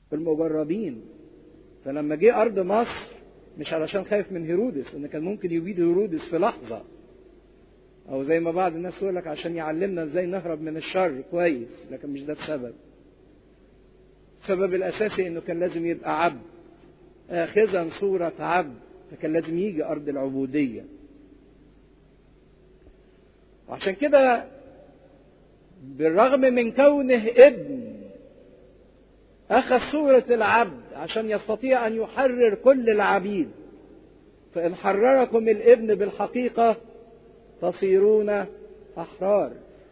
المجربين فلما جه أرض مصر مش علشان خايف من هيرودس إن كان ممكن يبيد هيرودس في لحظة أو زي ما بعض الناس يقول لك عشان يعلمنا إزاي نهرب من الشر كويس لكن مش ده السبب السبب الأساسي إنه كان لازم يبقى عبد آخذا صورة عبد فكان لازم يجي أرض العبودية وعشان كده بالرغم من كونه ابن أخذ صورة العبد عشان يستطيع أن يحرر كل العبيد فإن حرركم الابن بالحقيقة تصيرون أحرار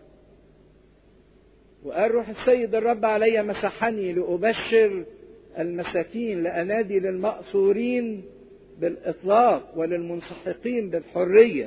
وقال روح السيد الرب علي مسحني لأبشر المساكين لأنادي للمأسورين بالإطلاق وللمنسحقين بالحرية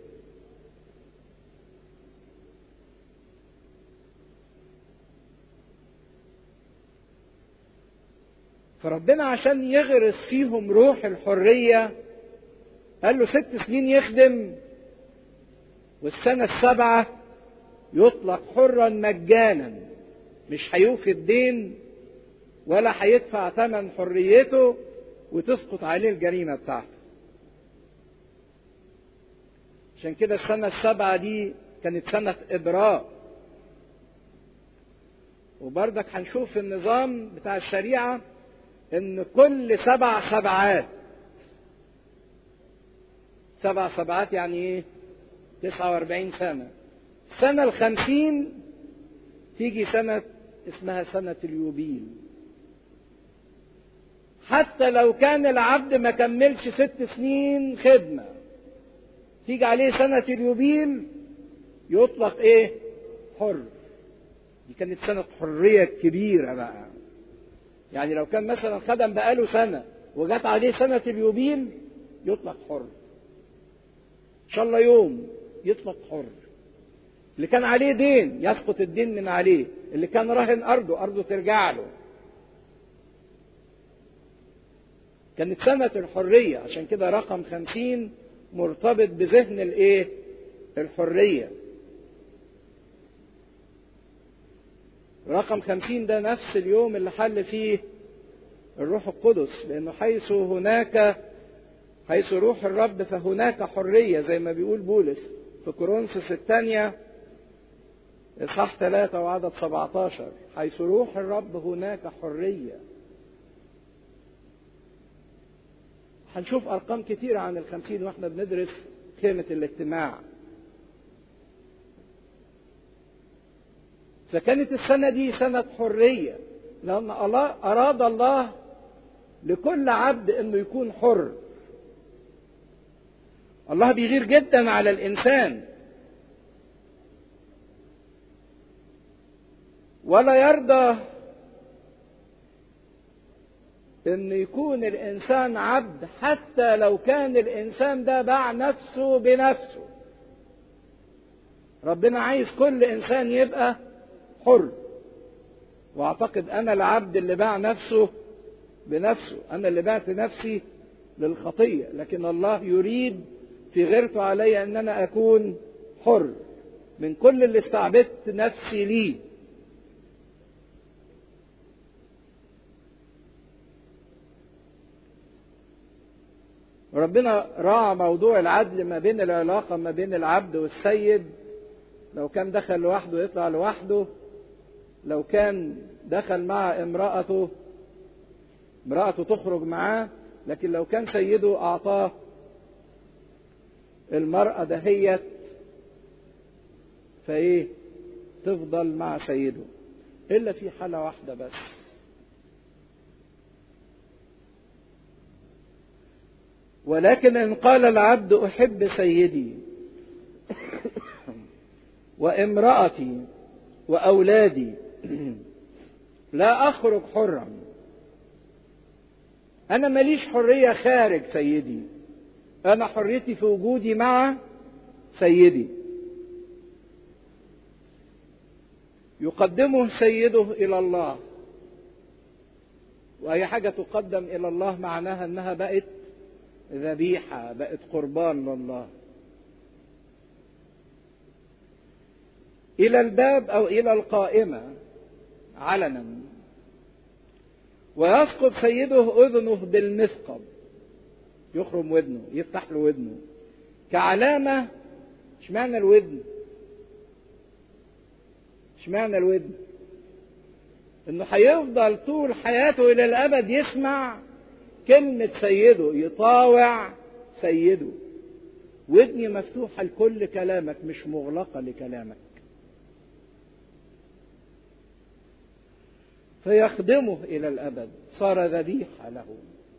فربنا عشان يغرس فيهم روح الحرية قال له ست سنين يخدم والسنة السابعة يطلق حرا مجانا مش هيوفي الدين ولا هيدفع ثمن حريته وتسقط عليه الجريمة بتاعته عشان كده السنة السابعة دي كانت سنة إبراء وبرضك هنشوف في النظام بتاع الشريعة إن كل سبع سبعات سبع سبعات يعني إيه؟ 49 سنة السنة الخمسين تيجي سنة اسمها سنة اليوبيل حتى لو كان العبد ما كملش ست سنين خدمة تيجي عليه سنة اليوبيل يطلق ايه حر دي كانت سنة حرية كبيرة بقى يعني لو كان مثلا خدم بقاله سنة وجات عليه سنة اليوبيل يطلق حر إن شاء الله يوم يطلق حر اللي كان عليه دين يسقط الدين من عليه اللي كان راهن أرضه أرضه ترجع له كانت سنة الحرية عشان كده رقم خمسين مرتبط بذهن الايه الحرية رقم خمسين ده نفس اليوم اللي حل فيه الروح القدس لأنه حيث هناك حيث روح الرب فهناك حرية زي ما بيقول بولس في كورنثوس الثانية إصحاح ثلاثة وعدد 17 حيث روح الرب هناك حرية هنشوف أرقام كتيرة عن الخمسين وإحنا بندرس خيمة الاجتماع فكانت السنة دي سنة حرية لأن الله أراد الله لكل عبد إنه يكون حر الله بيغير جدا على الإنسان ولا يرضى ان يكون الانسان عبد حتى لو كان الانسان ده باع نفسه بنفسه ربنا عايز كل انسان يبقى حر واعتقد انا العبد اللي باع نفسه بنفسه انا اللي بعت نفسي للخطيه لكن الله يريد في غيرته علي ان انا اكون حر من كل اللي استعبدت نفسي ليه ربنا راعى موضوع العدل ما بين العلاقة ما بين العبد والسيد لو كان دخل لوحده يطلع لوحده لو كان دخل مع امرأته امرأته تخرج معاه لكن لو كان سيده أعطاه المرأة دهيت فإيه تفضل مع سيده إلا في حالة واحدة بس ولكن إن قال العبد أحب سيدي وامرأتي وأولادي لا أخرج حرا أنا ماليش حرية خارج سيدي أنا حريتي في وجودي مع سيدي يقدمه سيده إلى الله وأي حاجة تقدم إلى الله معناها أنها بقت ذبيحة بقت قربان لله إلى الباب أو إلى القائمة علنا ويسقط سيده اذنه بالمثقب يخرم ودنه يفتح له ودنه كعلامة اشمعنى الودن اشمعنى الودن انه هيفضل طول حياته الى الابد يسمع كلمة سيده يطاوع سيده ودني مفتوحة لكل كلامك مش مغلقة لكلامك فيخدمه إلى الأبد صار ذبيحة له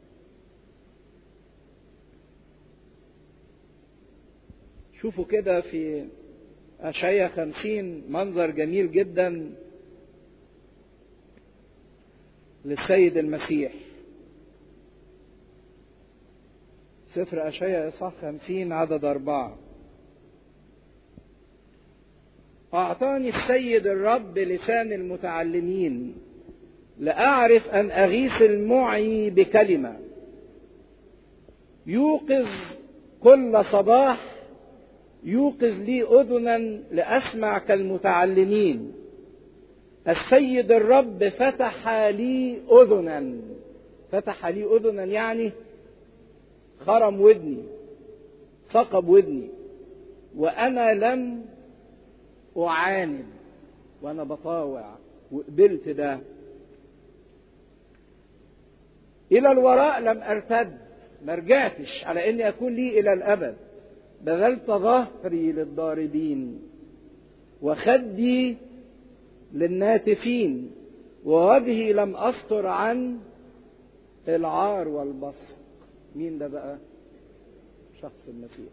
شوفوا كده في أشعية خمسين منظر جميل جدا للسيد المسيح سفر أشعية إصحاح خمسين عدد أربعة أعطاني السيد الرب لسان المتعلمين لأعرف أن أغيث المعي بكلمة يوقظ كل صباح يوقظ لي أذنا لأسمع كالمتعلمين السيد الرب فتح لي أذنا فتح لي أذنا يعني خرم ودني ثقب ودني وأنا لم أعاند وأنا بطاوع وقبلت ده إلى الوراء لم أرتد ما رجعتش على إني أكون لي إلى الأبد بذلت ظهري للضاربين وخدي للناتفين ووجهي لم أستر عن العار والبصق مين ده بقى شخص المسيح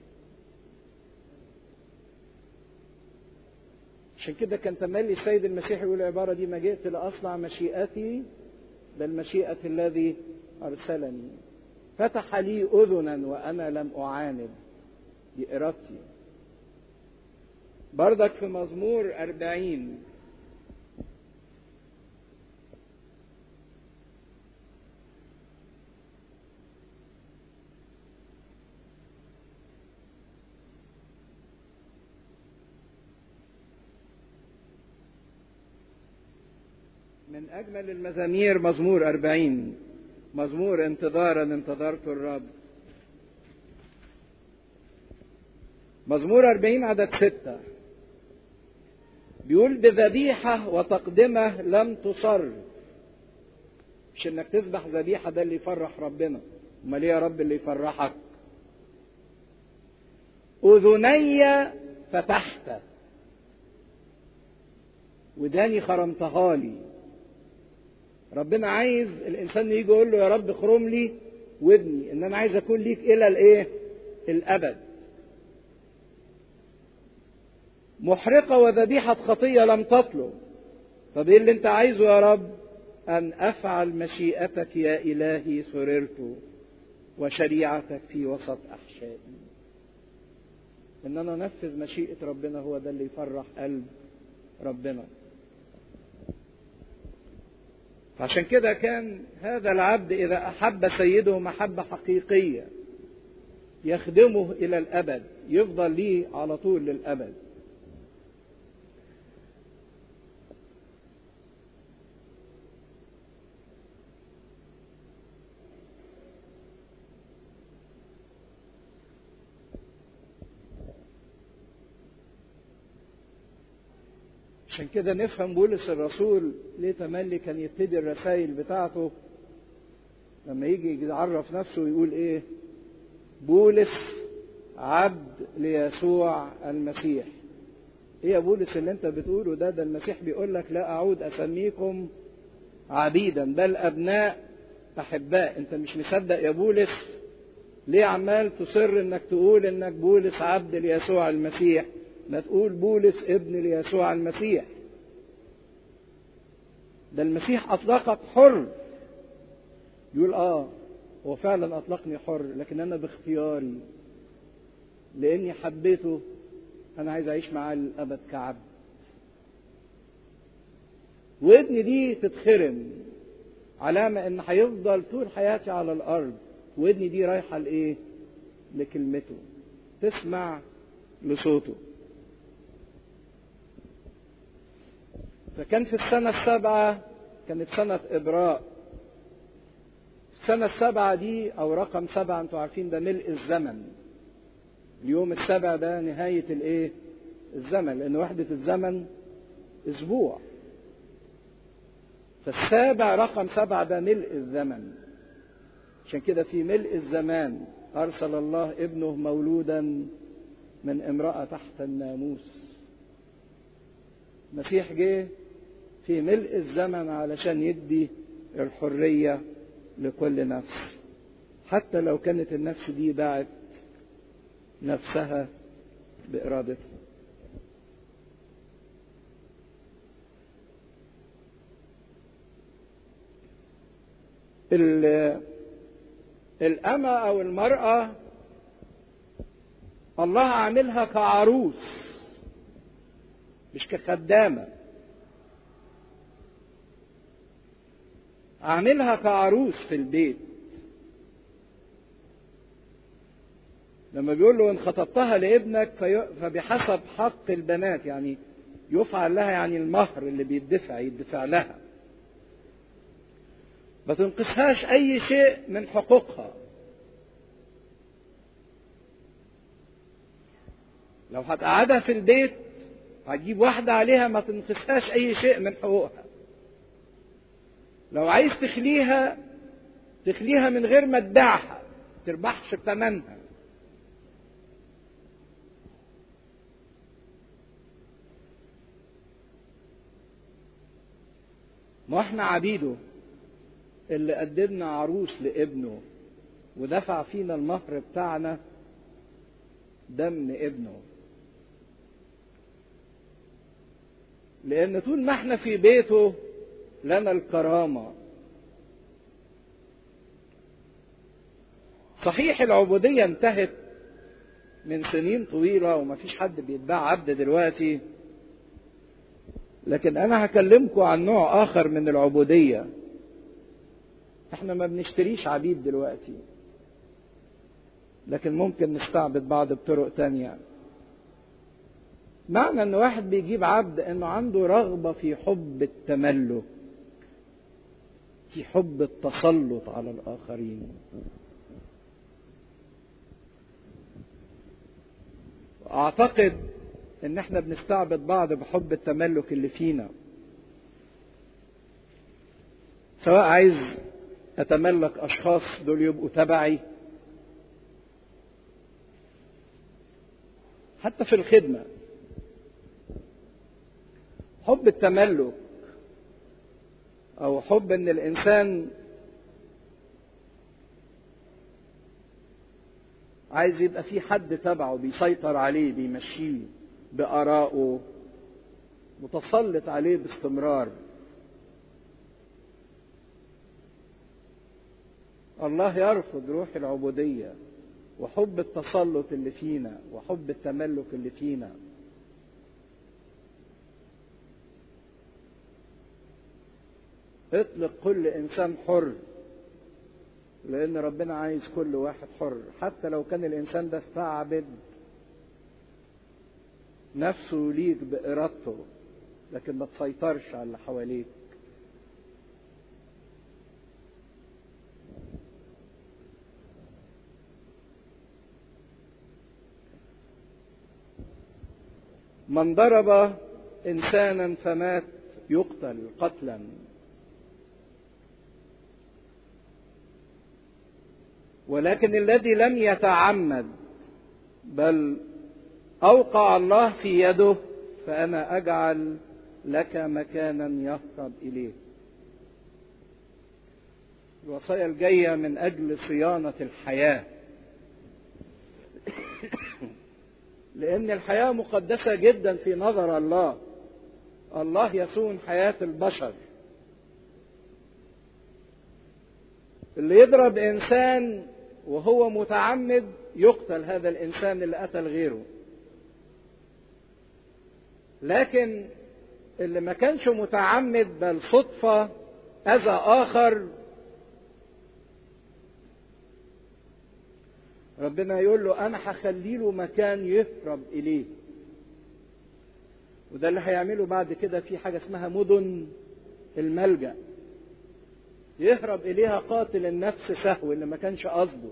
عشان كده كان تملي السيد المسيح يقول العبارة دي ما جئت لأصنع مشيئتي بل مشيئة الذي أرسلني فتح لي أذنا وأنا لم أعاند بإرادتي بردك في مزمور أربعين من أجمل المزامير مزمور أربعين مزمور انتظارا انتظرت الرب مزمور أربعين عدد ستة بيقول بذبيحة وتقدمة لم تصر مش انك تذبح ذبيحة ده اللي يفرح ربنا امال ايه يا رب اللي يفرحك اذني فتحت وداني خرمتها لي ربنا عايز الانسان يجي يقول له يا رب خرم لي ودني ان انا عايز اكون ليك الى الايه الابد محرقه وذبيحه خطيه لم تطلب طب ايه اللي انت عايزه يا رب ان افعل مشيئتك يا الهي سررت وشريعتك في وسط احشائي ان انا انفذ مشيئه ربنا هو ده اللي يفرح قلب ربنا عشان كده كان هذا العبد إذا أحب سيده محبة حقيقية يخدمه إلى الأبد يفضل ليه على طول للأبد عشان كده نفهم بولس الرسول ليه تملي كان يبتدي الرسائل بتاعته لما يجي يعرف نفسه ويقول ايه بولس عبد ليسوع المسيح ايه يا بولس اللي انت بتقوله ده ده المسيح بيقول لك لا اعود اسميكم عبيدا بل ابناء احباء انت مش مصدق يا بولس ليه عمال تصر انك تقول انك بولس عبد ليسوع المسيح ما تقول بولس ابن ليسوع المسيح ده المسيح اطلقك حر يقول اه هو فعلا اطلقني حر لكن انا باختياري لاني حبيته انا عايز اعيش معاه للابد كعبد ودني دي تتخرم علامة ان هيفضل طول حياتي على الارض ودني دي رايحة لايه لكلمته تسمع لصوته فكان في السنة السابعة كانت سنة إبراء السنة السبعة دي أو رقم سبعة أنتوا عارفين ده ملء الزمن اليوم السابع ده نهاية الإيه؟ الزمن لأن وحدة الزمن أسبوع فالسابع رقم سبعة ده ملء الزمن عشان كده في ملء الزمان أرسل الله ابنه مولودا من امرأة تحت الناموس المسيح جه في ملء الزمن علشان يدي الحرية لكل نفس حتى لو كانت النفس دي باعت نفسها بإرادتها الأمة أو المرأة الله عاملها كعروس مش كخدامة عاملها كعروس في البيت لما بيقول له ان خطبتها لابنك في فبحسب حق البنات يعني يفعل لها يعني المهر اللي بيدفع يدفع لها ما تنقصهاش اي شيء من حقوقها لو هتقعدها في البيت هتجيب واحدة عليها ما تنقصهاش أي شيء من حقوقها لو عايز تخليها تخليها من غير ما تبيعها تربحش بثمنها ما احنا عبيده اللي قدمنا عروس لابنه ودفع فينا المهر بتاعنا دم ابنه لان طول ما احنا في بيته لنا الكرامه صحيح العبوديه انتهت من سنين طويله ومفيش حد بيتباع عبد دلوقتي لكن انا هكلمكم عن نوع اخر من العبوديه احنا ما بنشتريش عبيد دلوقتي لكن ممكن نستعبد بعض بطرق تانية معنى ان واحد بيجيب عبد انه عنده رغبة في حب التملك في حب التسلط على الاخرين اعتقد ان احنا بنستعبد بعض بحب التملك اللي فينا سواء عايز اتملك اشخاص دول يبقوا تبعي حتى في الخدمة حب التملك أو حب إن الإنسان عايز يبقى في حد تبعه بيسيطر عليه بيمشيه بآرائه متسلط عليه باستمرار الله يرفض روح العبوديه وحب التسلط اللي فينا وحب التملك اللي فينا اطلق كل انسان حر لان ربنا عايز كل واحد حر حتى لو كان الانسان ده استعبد نفسه ليك بارادته لكن ما تسيطرش على اللي حواليك من ضرب انسانا فمات يقتل قتلا ولكن الذي لم يتعمد بل اوقع الله في يده فانا اجعل لك مكانا يهرب اليه الوصايا الجايه من اجل صيانه الحياه لأن الحياة مقدسة جدا في نظر الله. الله يصون حياة البشر. اللي يضرب إنسان وهو متعمد يقتل هذا الإنسان اللي قتل غيره. لكن اللي ما كانش متعمد بل صدفة أذى آخر ربنا يقول له انا هخلي له مكان يهرب اليه وده اللي هيعمله بعد كده في حاجه اسمها مدن الملجا يهرب إليها قاتل النفس سهو اللي ما كانش قصده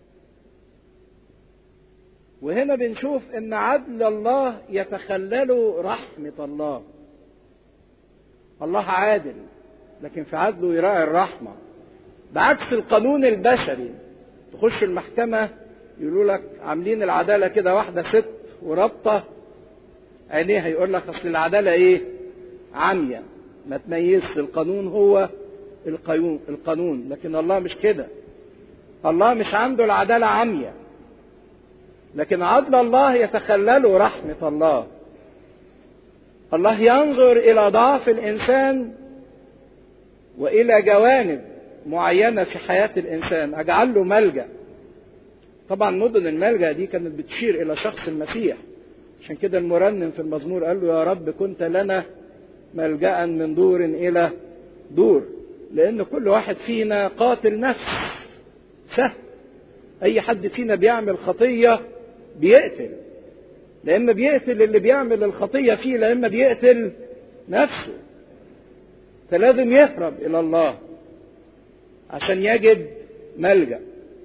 وهنا بنشوف ان عدل الله يتخلله رحمة الله الله عادل لكن في عدله يراعي الرحمة بعكس القانون البشري تخش المحكمة يقولوا لك عاملين العدالة كده واحدة ست ورابطة عينيها يقول لك اصل العدالة ايه عمية ما تميزش القانون هو القانون القانون لكن الله مش كده الله مش عنده العدالة عمية لكن عدل الله يتخلله رحمة الله الله ينظر إلى ضعف الإنسان وإلى جوانب معينة في حياة الإنسان أجعل له ملجأ طبعا مدن الملجأ دي كانت بتشير إلى شخص المسيح عشان كده المرنم في المزمور قال له يا رب كنت لنا ملجأ من دور إلى دور لأن كل واحد فينا قاتل نفس سهل أي حد فينا بيعمل خطية بيقتل لا إما بيقتل اللي بيعمل الخطية فيه لا إما بيقتل نفسه فلازم يهرب إلى الله عشان يجد ملجأ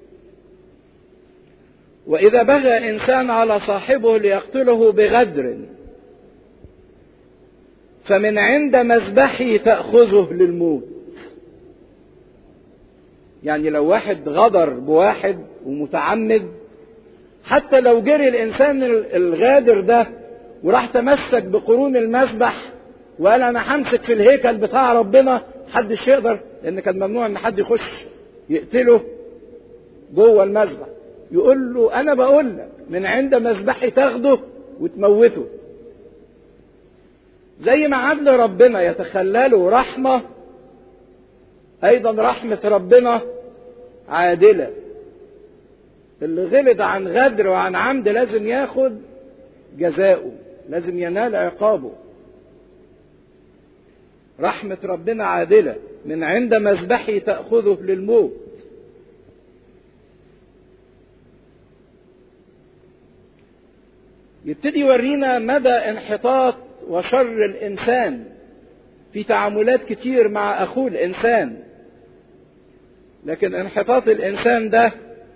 وإذا بغى إنسان على صاحبه ليقتله بغدر فمن عند مذبحه تأخذه للموت يعني لو واحد غدر بواحد ومتعمد حتى لو جري الإنسان الغادر ده وراح تمسك بقرون المذبح وقال أنا همسك في الهيكل بتاع ربنا محدش يقدر لأن كان ممنوع إن حد يخش يقتله جوه المذبح يقول له أنا بقول لك من عند مذبحي تاخده وتموته زي ما عدل ربنا يتخلله رحمة أيضا رحمة ربنا عادلة اللي غلط عن غدر وعن عمد لازم ياخد جزاؤه لازم ينال عقابه رحمة ربنا عادلة من عند مذبحي تأخذه للموت يبتدي يورينا مدى انحطاط وشر الإنسان في تعاملات كتير مع أخوه الإنسان لكن انحطاط الإنسان ده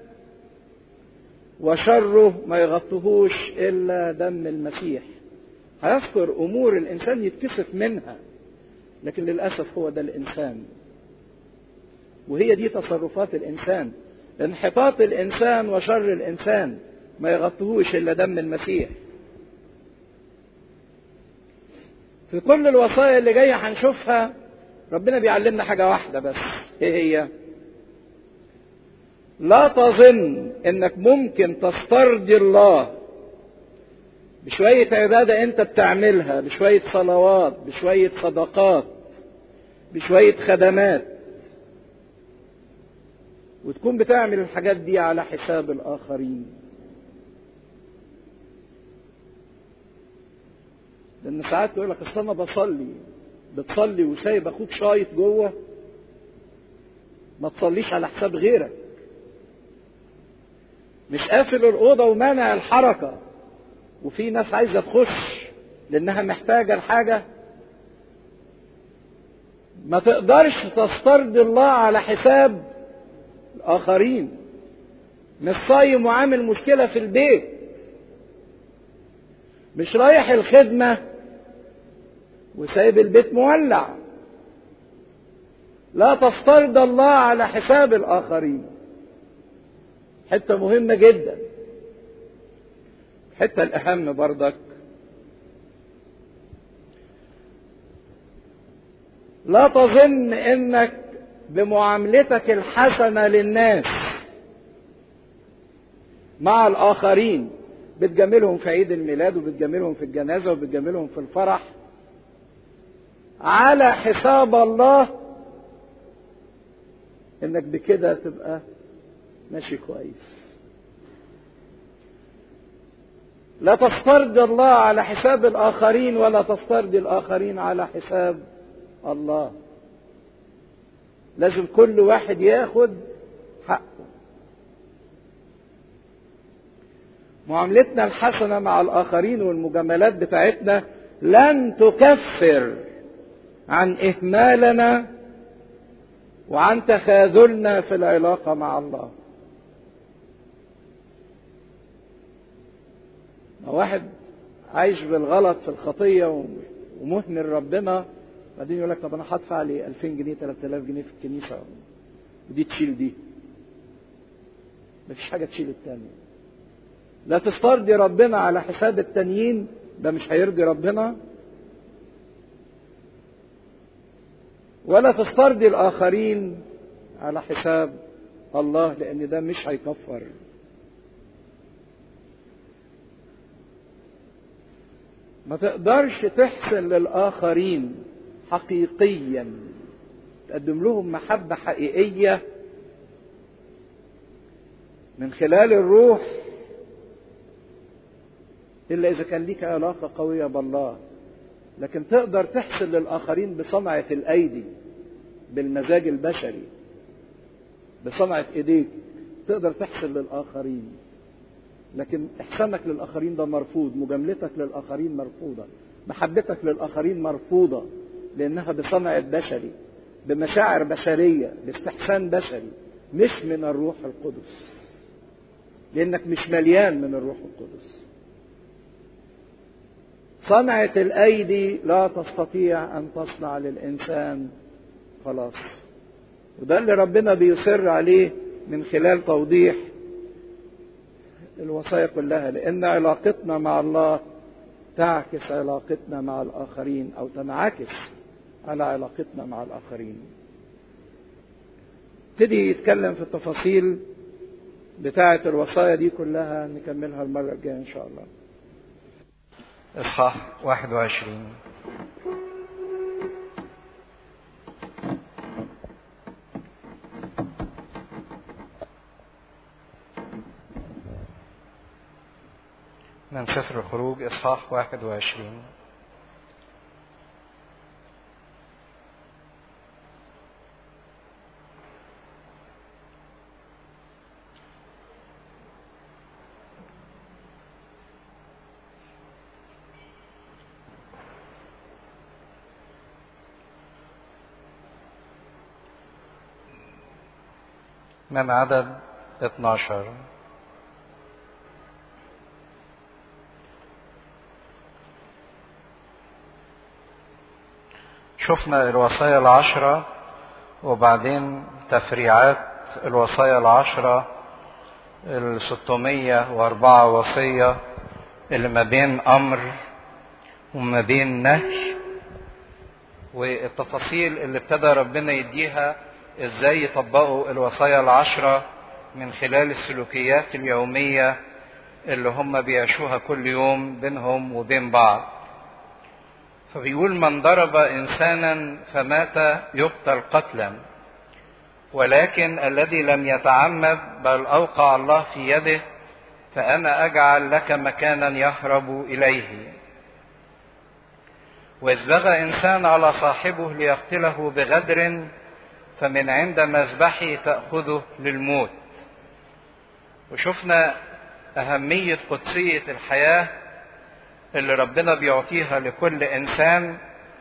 وشره ما يغطهوش إلا دم المسيح هيذكر أمور الإنسان يتكسف منها لكن للأسف هو ده الإنسان وهي دي تصرفات الإنسان انحطاط الإنسان وشر الإنسان ما يغطهوش إلا دم المسيح في كل الوصايا اللي جاية هنشوفها ربنا بيعلمنا حاجة واحدة بس ايه هي لا تظن انك ممكن تسترضي الله بشوية عبادة انت بتعملها بشوية صلوات بشوية صدقات بشوية خدمات وتكون بتعمل الحاجات دي على حساب الآخرين لأن ساعات يقول لك أصل أنا بصلي بتصلي وسايب أخوك شايط جوه ما تصليش على حساب غيرك مش قافل الأوضة ومانع الحركة وفي ناس عايزة تخش لأنها محتاجة الحاجة ما تقدرش تسترضي الله على حساب الآخرين مش صايم وعامل مشكلة في البيت مش رايح الخدمة وسايب البيت مولع لا تفترض الله على حساب الآخرين حتة مهمة جدا الحتة الأهم برضك لا تظن انك بمعاملتك الحسنة للناس مع الآخرين بتجاملهم في عيد الميلاد وبتجاملهم في الجنازة وبتجاملهم في الفرح على حساب الله انك بكده تبقى ماشي كويس لا تسترضي الله على حساب الآخرين ولا تسترضي الآخرين على حساب الله لازم كل واحد ياخد حقه معاملتنا الحسنة مع الآخرين والمجاملات بتاعتنا لن تكفر عن إهمالنا وعن تخاذلنا في العلاقة مع الله واحد عايش بالغلط في الخطية ومهمل ربنا بعدين يقول لك طب انا هدفع لي 2000 جنيه 3000 جنيه في الكنيسة ودي تشيل دي مفيش حاجة تشيل التانية لا تسترضي ربنا على حساب التانيين ده مش هيرضي ربنا ولا تسترضي الآخرين على حساب الله لأن ده مش هيكفر ما تقدرش تحسن للآخرين حقيقيا تقدم لهم محبة حقيقية من خلال الروح إلا إذا كان ليك علاقة قوية بالله لكن تقدر تحسن للآخرين بصنعة الأيدي بالمزاج البشري بصنعة إيديك تقدر تحسن للآخرين لكن إحسانك للآخرين ده مرفوض مجاملتك للآخرين مرفوضة محبتك للآخرين مرفوضة لأنها بصنعة بشري بمشاعر بشرية باستحسان بشري مش من الروح القدس لأنك مش مليان من الروح القدس صنعة الأيدي لا تستطيع أن تصنع للإنسان خلاص وده اللي ربنا بيصر عليه من خلال توضيح الوصايا كلها لأن علاقتنا مع الله تعكس علاقتنا مع الآخرين أو تنعكس على علاقتنا مع الآخرين ابتدي يتكلم في التفاصيل بتاعة الوصايا دي كلها نكملها المرة الجاية إن شاء الله إصحاح 21 من سفر الخروج إصحاح 21 من عدد 12 شفنا الوصايا العشرة وبعدين تفريعات الوصايا العشرة ال 604 وصية اللي ما بين أمر وما بين نهي والتفاصيل اللي ابتدى ربنا يديها ازاي يطبقوا الوصايا العشرة من خلال السلوكيات اليومية اللي هم بيعيشوها كل يوم بينهم وبين بعض فبيقول من ضرب انسانا فمات يقتل قتلا ولكن الذي لم يتعمد بل اوقع الله في يده فانا اجعل لك مكانا يهرب اليه واذ بغى انسان على صاحبه ليقتله بغدر فمن عند مذبحه تاخذه للموت وشفنا اهميه قدسيه الحياه اللي ربنا بيعطيها لكل انسان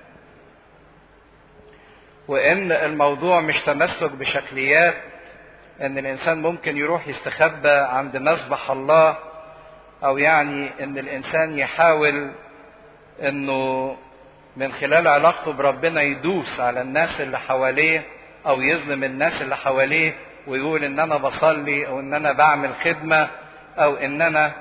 وان الموضوع مش تمسك بشكليات ان الانسان ممكن يروح يستخبى عند مذبح الله او يعني ان الانسان يحاول انه من خلال علاقته بربنا يدوس على الناس اللي حواليه او يظلم الناس اللي حواليه ويقول ان انا بصلي او ان انا بعمل خدمه او ان انا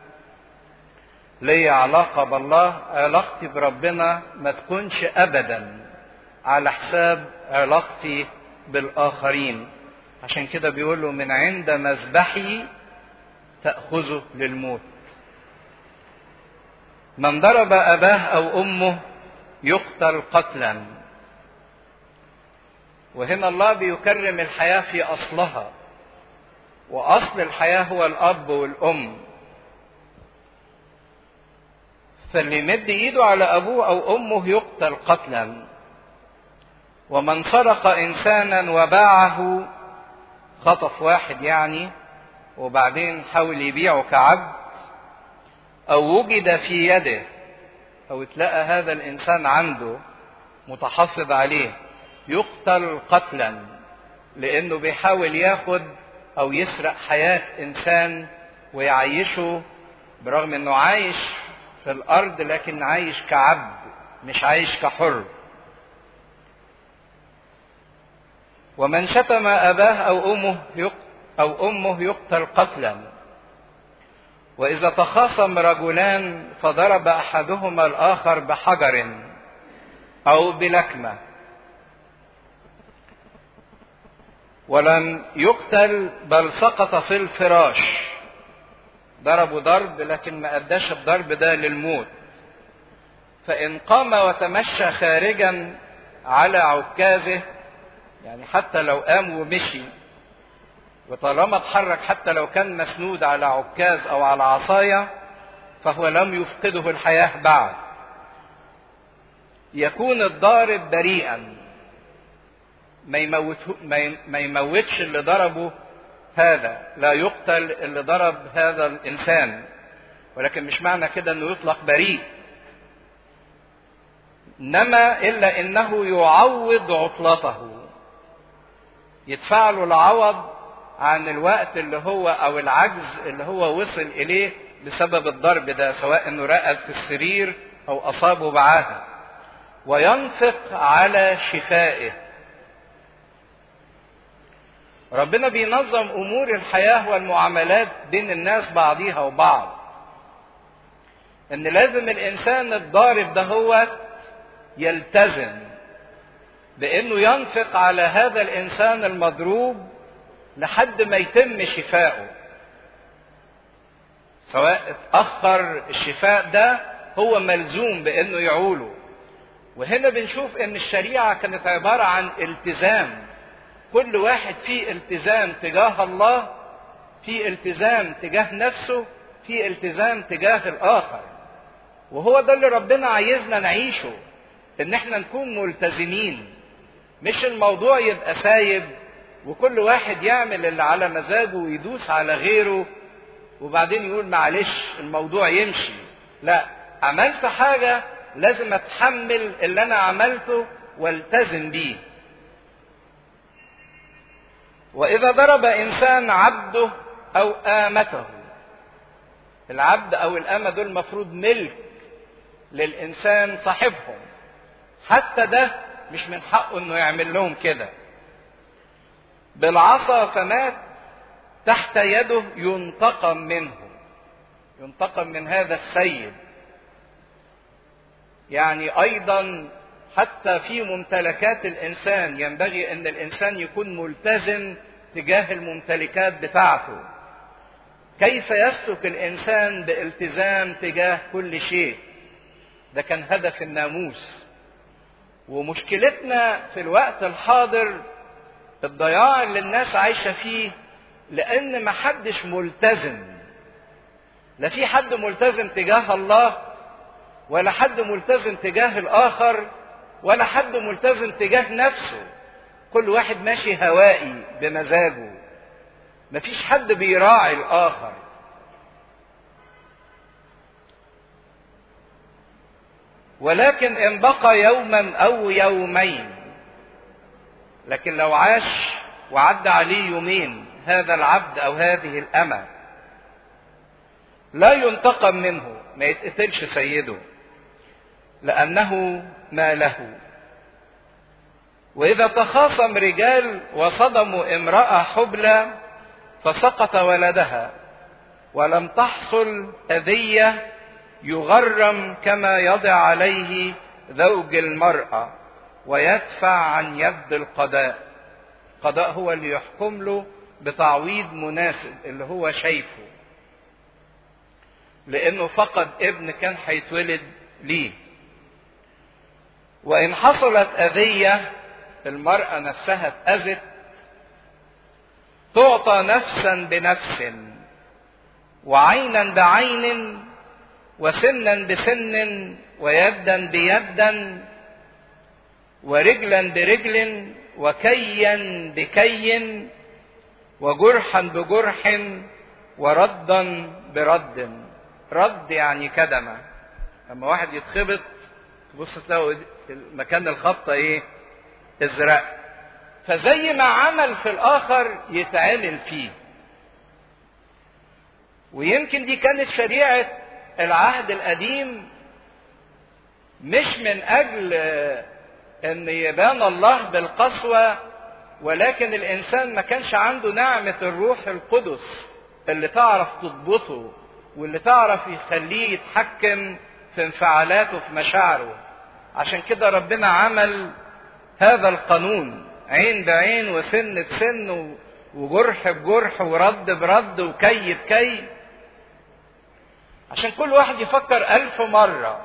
ليا علاقه بالله علاقتي بربنا ما تكونش ابدا على حساب علاقتي بالاخرين عشان كده بيقول له من عند مذبحي تاخذه للموت من ضرب اباه او امه يقتل قتلا وهنا الله بيكرم الحياه في اصلها واصل الحياه هو الاب والام فاللي يمد ايده على ابوه او امه يقتل قتلا ومن سرق انسانا وباعه خطف واحد يعني وبعدين حاول يبيعه كعبد او وجد في يده او اتلقى هذا الانسان عنده متحفظ عليه يقتل قتلا لانه بيحاول ياخد او يسرق حياه انسان ويعيشه برغم انه عايش في الارض لكن عايش كعبد مش عايش كحر ومن شتم اباه او امه او امه يقتل قتلا واذا تخاصم رجلان فضرب احدهما الاخر بحجر او بلكمه ولم يقتل بل سقط في الفراش ضربوا ضرب لكن ما اداش الضرب ده للموت فان قام وتمشى خارجا على عكازه يعني حتى لو قام ومشي وطالما اتحرك حتى لو كان مسنود على عكاز او على عصايه فهو لم يفقده الحياه بعد يكون الضارب بريئا ما يموته ما يموتش اللي ضربه هذا لا يقتل اللي ضرب هذا الانسان ولكن مش معنى كده انه يطلق بريء انما الا انه يعوض عطلته يدفع له العوض عن الوقت اللي هو او العجز اللي هو وصل اليه بسبب الضرب ده سواء انه رقد في السرير او اصابه بعاهه وينفق على شفائه ربنا بينظم امور الحياه والمعاملات بين الناس بعضيها وبعض ان لازم الانسان الضارب ده هو يلتزم بانه ينفق على هذا الانسان المضروب لحد ما يتم شفائه سواء اتاخر الشفاء ده هو ملزوم بانه يعوله وهنا بنشوف ان الشريعه كانت عباره عن التزام كل واحد فيه التزام تجاه الله في التزام تجاه نفسه في التزام تجاه الاخر وهو ده اللي ربنا عايزنا نعيشه ان احنا نكون ملتزمين مش الموضوع يبقى سايب وكل واحد يعمل اللي على مزاجه ويدوس على غيره وبعدين يقول معلش الموضوع يمشي لا عملت حاجة لازم اتحمل اللي انا عملته والتزم بيه واذا ضرب انسان عبده او امته العبد او الامه دول المفروض ملك للانسان صاحبهم حتى ده مش من حقه انه يعمل لهم كده بالعصا فمات تحت يده ينتقم منه ينتقم من هذا السيد يعني ايضا حتى في ممتلكات الانسان ينبغي ان الانسان يكون ملتزم تجاه الممتلكات بتاعته كيف يسلك الانسان بالتزام تجاه كل شيء ده كان هدف الناموس ومشكلتنا في الوقت الحاضر الضياع اللي الناس عايشه فيه لان محدش ملتزم لا في حد ملتزم تجاه الله ولا حد ملتزم تجاه الاخر ولا حد ملتزم تجاه نفسه كل واحد ماشي هوائي بمزاجه مفيش حد بيراعي الاخر ولكن ان بقى يوما او يومين لكن لو عاش وعدى عليه يومين هذا العبد او هذه الامه لا ينتقم منه ما يتقتلش سيده لانه ما له واذا تخاصم رجال وصدموا امراه حبلى فسقط ولدها ولم تحصل اذيه يغرم كما يضع عليه زوج المراه ويدفع عن يد القضاء القضاء هو اللي يحكم له بتعويض مناسب اللي هو شايفه لانه فقد ابن كان هيتولد ليه وان حصلت اذيه المراه نفسها اتاذت تعطى نفسا بنفس وعينا بعين وسنا بسن ويدا بيدا ورجلا برجل وكيا بكي وجرحا بجرح وردا برد رد يعني كدمة لما واحد يتخبط تبص تلاقوا مكان الخبطة ايه ازرق فزي ما عمل في الآخر يتعمل فيه ويمكن دي كانت شريعة العهد القديم مش من أجل أن يبان الله بالقسوة ولكن الإنسان ما كانش عنده نعمة الروح القدس اللي تعرف تضبطه واللي تعرف يخليه يتحكم في انفعالاته في مشاعره عشان كده ربنا عمل هذا القانون عين بعين وسن بسن وجرح بجرح ورد برد وكي بكي عشان كل واحد يفكر ألف مرة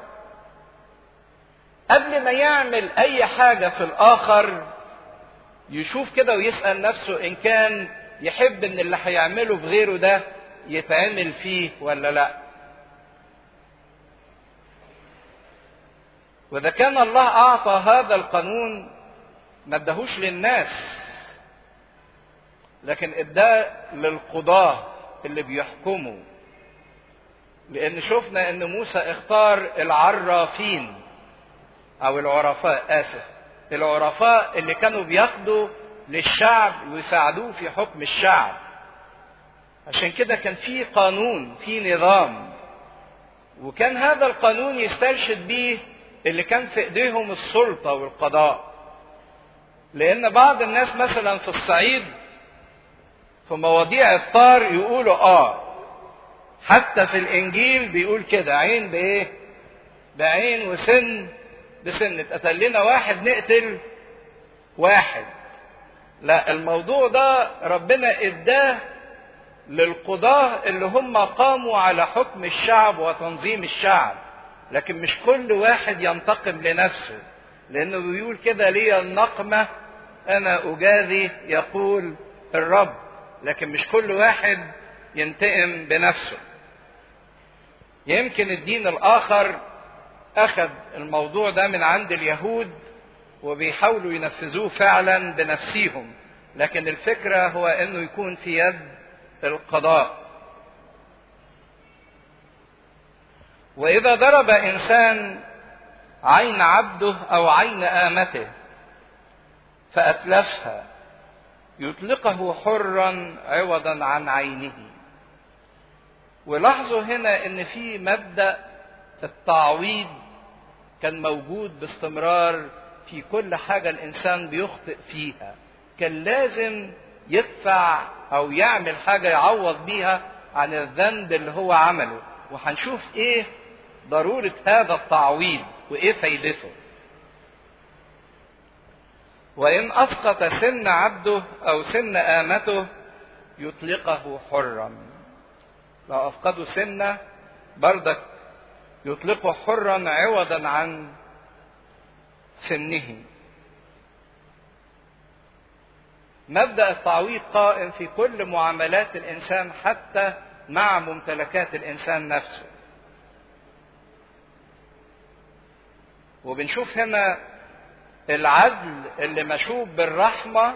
قبل ما يعمل أي حاجة في الآخر يشوف كده ويسأل نفسه إن كان يحب إن اللي هيعمله في غيره ده يتعمل فيه ولا لأ. وإذا كان الله أعطى هذا القانون ما اداهوش للناس لكن اداه للقضاة اللي بيحكموا لأن شفنا إن موسى اختار العرافين أو العرفاء آسف العرفاء اللي كانوا بياخدوا للشعب ويساعدوه في حكم الشعب عشان كده كان في قانون في نظام وكان هذا القانون يسترشد بيه اللي كان في ايديهم السلطة والقضاء لان بعض الناس مثلا في الصعيد في مواضيع الطار يقولوا اه حتى في الانجيل بيقول كده عين بايه بعين وسن بسن اتقتل لنا واحد نقتل واحد لا الموضوع ده ربنا اداه للقضاة اللي هم قاموا على حكم الشعب وتنظيم الشعب لكن مش كل واحد ينتقم لنفسه لانه بيقول كده لي النقمة انا اجازي يقول الرب لكن مش كل واحد ينتقم بنفسه يمكن الدين الاخر اخذ الموضوع ده من عند اليهود وبيحاولوا ينفذوه فعلا بنفسيهم لكن الفكرة هو انه يكون في يد القضاء واذا ضرب انسان عين عبده او عين امته فاتلفها يطلقه حرا عوضا عن عينه ولاحظوا هنا ان في مبدا التعويض كان موجود باستمرار في كل حاجه الانسان بيخطئ فيها كان لازم يدفع او يعمل حاجه يعوض بيها عن الذنب اللي هو عمله وهنشوف ايه ضروره هذا التعويض وايه فايدته وان اسقط سن عبده او سن امته يطلقه حرا لو افقدوا سنه بردك يطلقه حرا عوضا عن سنه مبدا التعويض قائم في كل معاملات الانسان حتى مع ممتلكات الانسان نفسه وبنشوف هنا العدل اللي مشوب بالرحمه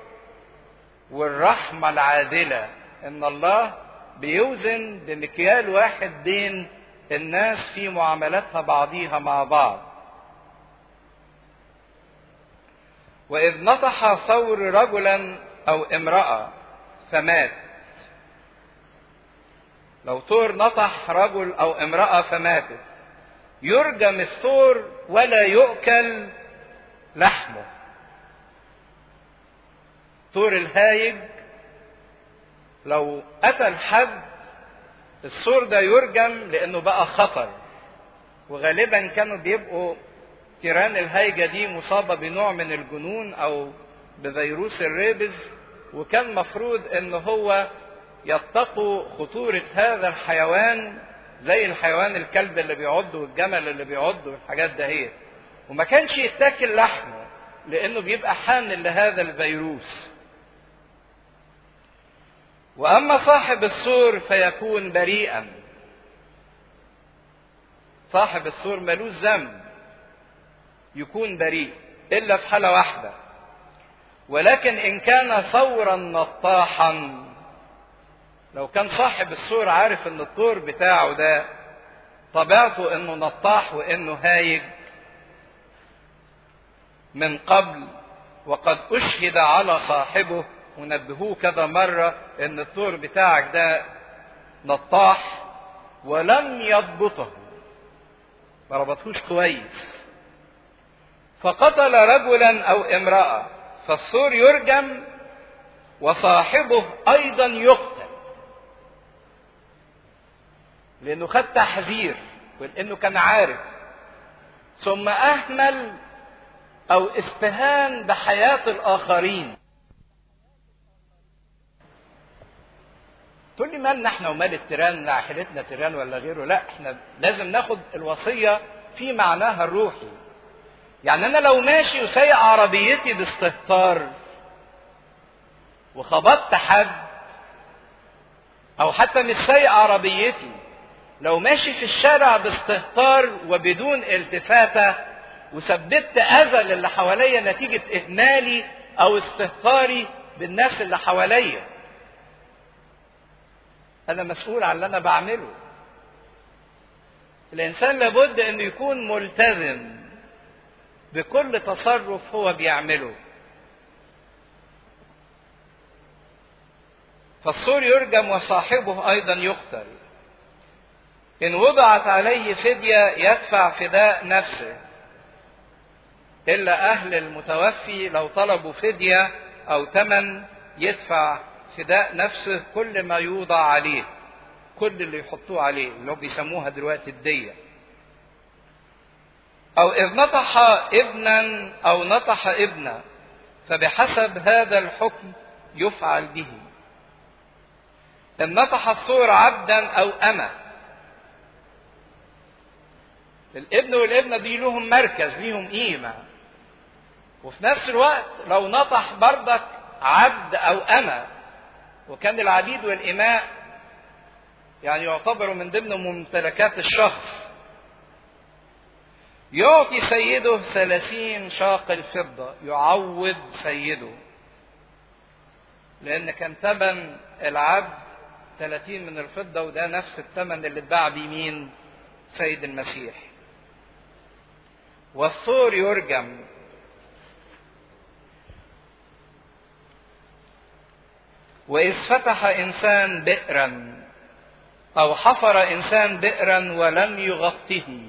والرحمه العادله ان الله بيوزن بمكيال واحد بين الناس في معاملاتها بعضيها مع بعض وإذ نطح ثور رجلا أو امرأة فمات لو ثور نطح رجل أو امرأة فماتت يرجم الثور ولا يؤكل لحمه ثور الهايج لو قتل حد الثور ده يرجم لأنه بقى خطر وغالبا كانوا بيبقوا تيران الهيجة دي مصابة بنوع من الجنون أو بفيروس الريبز وكان مفروض إن هو يتقوا خطورة هذا الحيوان زي الحيوان الكلب اللي بيعض والجمل اللي بيعض والحاجات دهيت وما كانش يتاكل لحمه لأنه بيبقى حامل لهذا الفيروس وأما صاحب السور فيكون بريئا صاحب السور ملوش ذنب يكون بريء الا في حاله واحده ولكن ان كان ثورا نطاحا لو كان صاحب السور عارف ان الطور بتاعه ده طبيعته انه نطاح وانه هايج من قبل وقد أشهد على صاحبه ونبهوه كذا مرة إن الطور بتاعك ده نطاح ولم يضبطه ما ربطهوش كويس فقتل رجلا أو امرأة فالثور يرجم وصاحبه أيضا يقتل لأنه خد تحذير ولأنه كان عارف ثم أهمل أو استهان بحياة الآخرين تقول لي مالنا احنا ومال التيران لا عائلتنا تيران ولا غيره لا احنا لازم ناخد الوصية في معناها الروحي يعني انا لو ماشي وسايق عربيتي باستهتار وخبطت حد او حتى مش سايق عربيتي لو ماشي في الشارع باستهتار وبدون التفاتة وسببت اذى للي حواليا نتيجة اهمالي او استهتاري بالناس اللي حواليا انا مسؤول عن اللي انا بعمله الانسان لابد انه يكون ملتزم بكل تصرف هو بيعمله فالسور يرجم وصاحبه ايضا يقتل ان وضعت عليه فديه يدفع فداء نفسه الا اهل المتوفي لو طلبوا فديه او ثمن يدفع فداء نفسه كل ما يوضع عليه كل اللي يحطوه عليه اللي هو بيسموها دلوقتي الديه أو إذ نطح ابنا أو نطح ابنا فبحسب هذا الحكم يفعل به إن نطح الصور عبدا أو أمة الابن والابنة دي لهم مركز ليهم قيمة وفي نفس الوقت لو نطح بردك عبد أو أمة وكان العبيد والإماء يعني يعتبروا من ضمن ممتلكات الشخص يعطي سيده ثلاثين شاق الفضة يعوض سيده لأن كان ثمن العبد ثلاثين من الفضة وده نفس الثمن اللي اتباع بيه مين سيد المسيح والصور يرجم وإذ فتح إنسان بئرا أو حفر إنسان بئرا ولم يغطه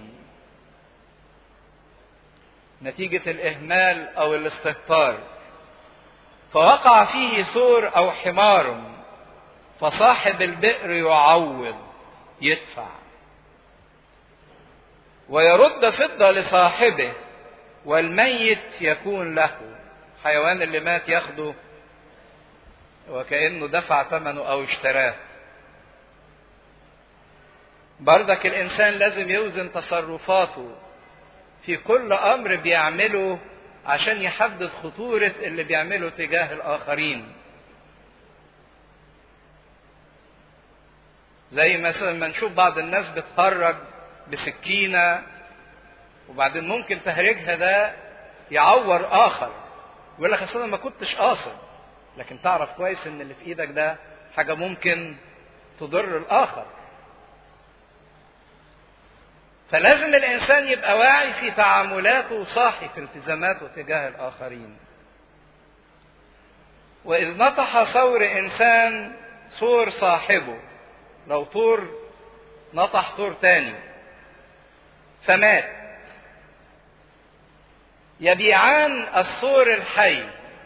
نتيجة الإهمال أو الاستهتار فوقع فيه ثور أو حمار فصاحب البئر يعوض يدفع ويرد فضة لصاحبه والميت يكون له الحيوان اللي مات ياخده وكأنه دفع ثمنه أو اشتراه بردك الإنسان لازم يوزن تصرفاته في كل امر بيعمله عشان يحدد خطورة اللي بيعمله تجاه الآخرين. زي مثلا ما نشوف بعض الناس بتهرج بسكينة وبعدين ممكن تهريجها ده يعور آخر يقول لك أصل أنا ما كنتش قاصد لكن تعرف كويس إن اللي في إيدك ده حاجة ممكن تضر الآخر. فلازم الانسان يبقى واعي في تعاملاته وصاحي في التزاماته تجاه الاخرين واذ نطح ثور انسان ثور صاحبه لو طور نطح طور تاني فمات يبيعان الثور الحي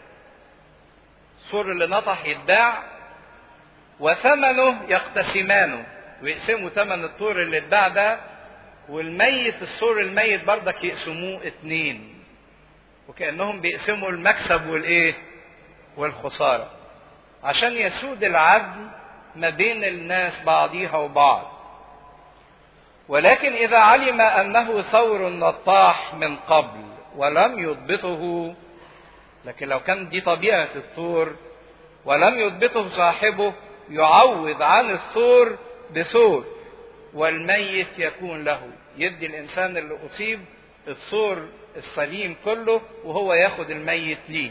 الثور اللي نطح يتباع وثمنه يقتسمانه ويقسموا ثمن الطور اللي اتباع ده والميت السور الميت بردك يقسموه اتنين وكأنهم بيقسموا المكسب والايه والخسارة عشان يسود العدل ما بين الناس بعضيها وبعض ولكن إذا علم أنه ثور نطاح من قبل ولم يضبطه لكن لو كان دي طبيعة الثور ولم يضبطه صاحبه يعوض عن الثور بثور والميت يكون له يدي الانسان اللي اصيب الثور السليم كله وهو ياخد الميت ليه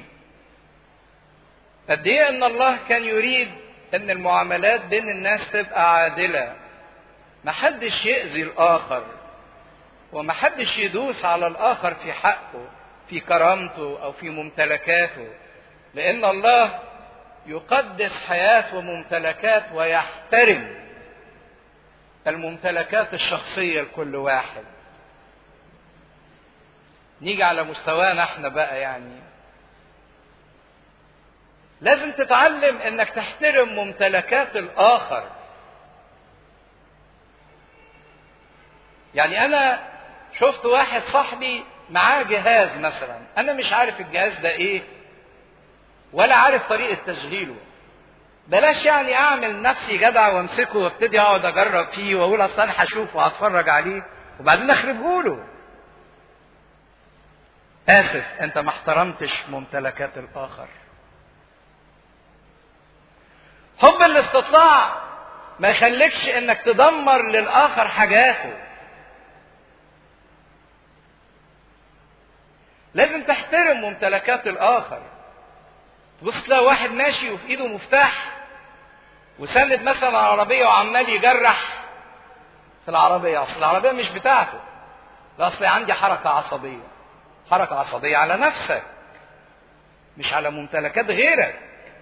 قد ايه ان الله كان يريد ان المعاملات بين الناس تبقى عادله محدش يأذي الاخر ومحدش يدوس على الاخر في حقه في كرامته او في ممتلكاته لان الله يقدس حياه وممتلكات ويحترم الممتلكات الشخصيه لكل واحد نيجي على مستوانا احنا بقى يعني لازم تتعلم انك تحترم ممتلكات الاخر يعني انا شفت واحد صاحبي معاه جهاز مثلا انا مش عارف الجهاز ده ايه ولا عارف طريقه تشغيله بلاش يعني اعمل نفسي جدع وامسكه وابتدي اقعد اجرب فيه واقول اصل انا هشوفه وهتفرج عليه وبعدين اخربه له اسف انت ما احترمتش ممتلكات الاخر حب الاستطلاع ما يخليكش انك تدمر للاخر حاجاته لازم تحترم ممتلكات الاخر تبص تلاقي واحد ماشي وفي ايده مفتاح وسند مثلا العربيه وعمال يجرح في العربيه اصل العربيه مش بتاعته لا اصل عندي حركه عصبيه حركه عصبيه على نفسك مش على ممتلكات غيرك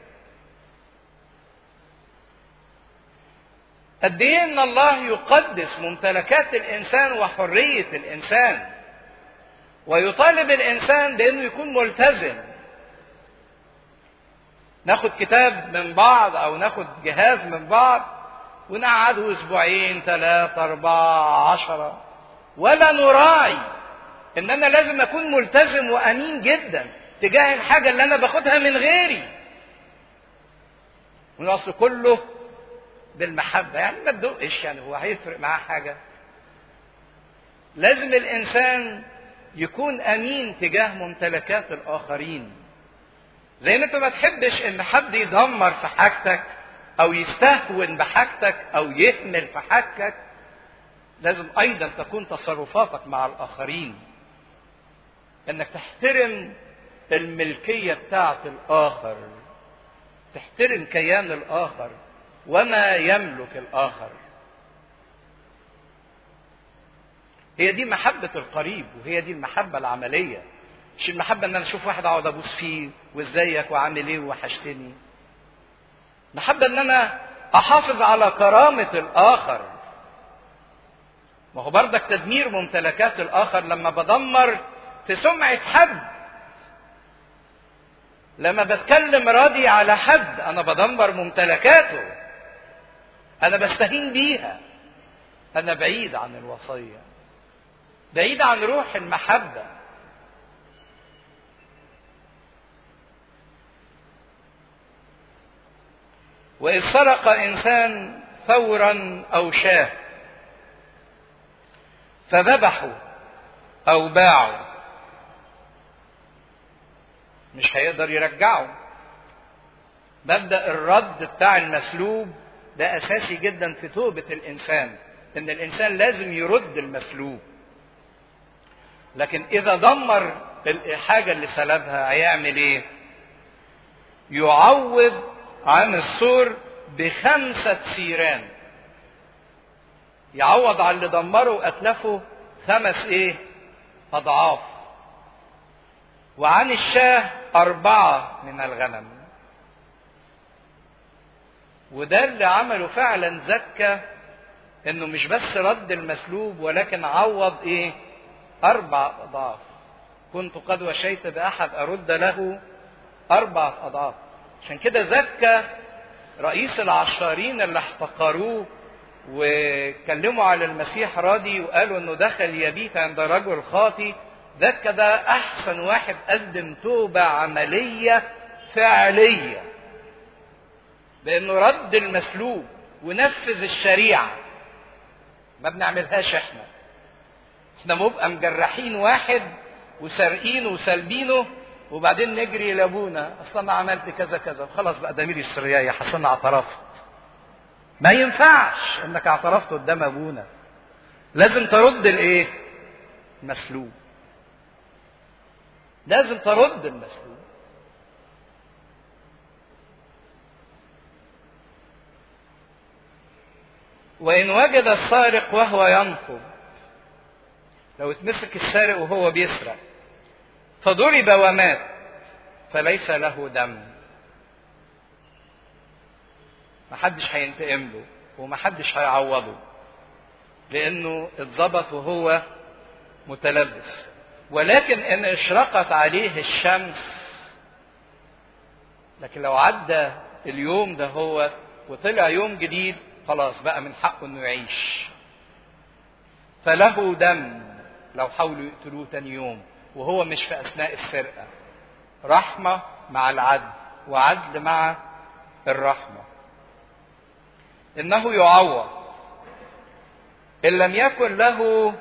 قد ايه ان الله يقدس ممتلكات الانسان وحريه الانسان ويطالب الانسان بانه يكون ملتزم ناخد كتاب من بعض او ناخد جهاز من بعض ونقعده اسبوعين ثلاثة أربعة عشرة ولا نراعي ان انا لازم اكون ملتزم وامين جدا تجاه الحاجة اللي انا باخدها من غيري والاصل كله بالمحبة يعني ما تدقش يعني هو هيفرق معاه حاجة لازم الانسان يكون امين تجاه ممتلكات الاخرين زي ما انت ما تحبش ان حد يدمر في حاجتك او يستهون بحاجتك او يهمل في حاجتك لازم ايضا تكون تصرفاتك مع الاخرين انك تحترم الملكيه بتاعه الاخر تحترم كيان الاخر وما يملك الاخر هي دي محبة القريب وهي دي المحبة العملية مش المحبة ان انا اشوف واحد اقعد ابوس فيه وازيك وعامل ايه وحشتني محبة ان انا احافظ على كرامة الاخر ما هو بردك تدمير ممتلكات الاخر لما بدمر في سمعة حد لما بتكلم راضي على حد انا بدمر ممتلكاته انا بستهين بيها انا بعيد عن الوصيه بعيد عن روح المحبة وإذ سرق إنسان ثورا أو شاه فذبحوا أو باعوا مش هيقدر يرجعه مبدأ الرد بتاع المسلوب ده أساسي جدا في توبة الإنسان إن الإنسان لازم يرد المسلوب لكن اذا دمر الحاجة اللي سلبها هيعمل ايه يعوض عن السور بخمسة سيران يعوض على اللي دمره واتلفه خمس ايه اضعاف وعن الشاه اربعة من الغنم وده اللي عمله فعلا زكى انه مش بس رد المسلوب ولكن عوض ايه أربع أضعاف كنت قد وشيت بأحد أرد له أربعة أضعاف عشان كده زكى رئيس العشارين اللي احتقروه وكلموا على المسيح راضي وقالوا انه دخل يبيت عند رجل خاطي زكى ده احسن واحد قدم توبة عملية فعلية بانه رد المسلوب ونفذ الشريعة ما بنعملهاش احنا احنا بنبقى مجرحين واحد وسارقينه وسالبينه وبعدين نجري لابونا اصلا انا عملت كذا كذا خلاص بقى ده ميري السريايه حصلنا اعترفت ما ينفعش انك اعترفت قدام ابونا لازم ترد الايه مسلوب لازم ترد المسلوب وان وجد السارق وهو ينقب لو اتمسك السارق وهو بيسرق فضرب ومات فليس له دم محدش هينتقم له ومحدش هيعوضه لانه اتظبط وهو متلبس ولكن ان اشرقت عليه الشمس لكن لو عدى اليوم ده هو وطلع يوم جديد خلاص بقى من حقه انه يعيش فله دم لو حاولوا يقتلوه تاني يوم وهو مش في اثناء السرقه رحمه مع العدل وعدل مع الرحمه انه يعوض ان لم يكن له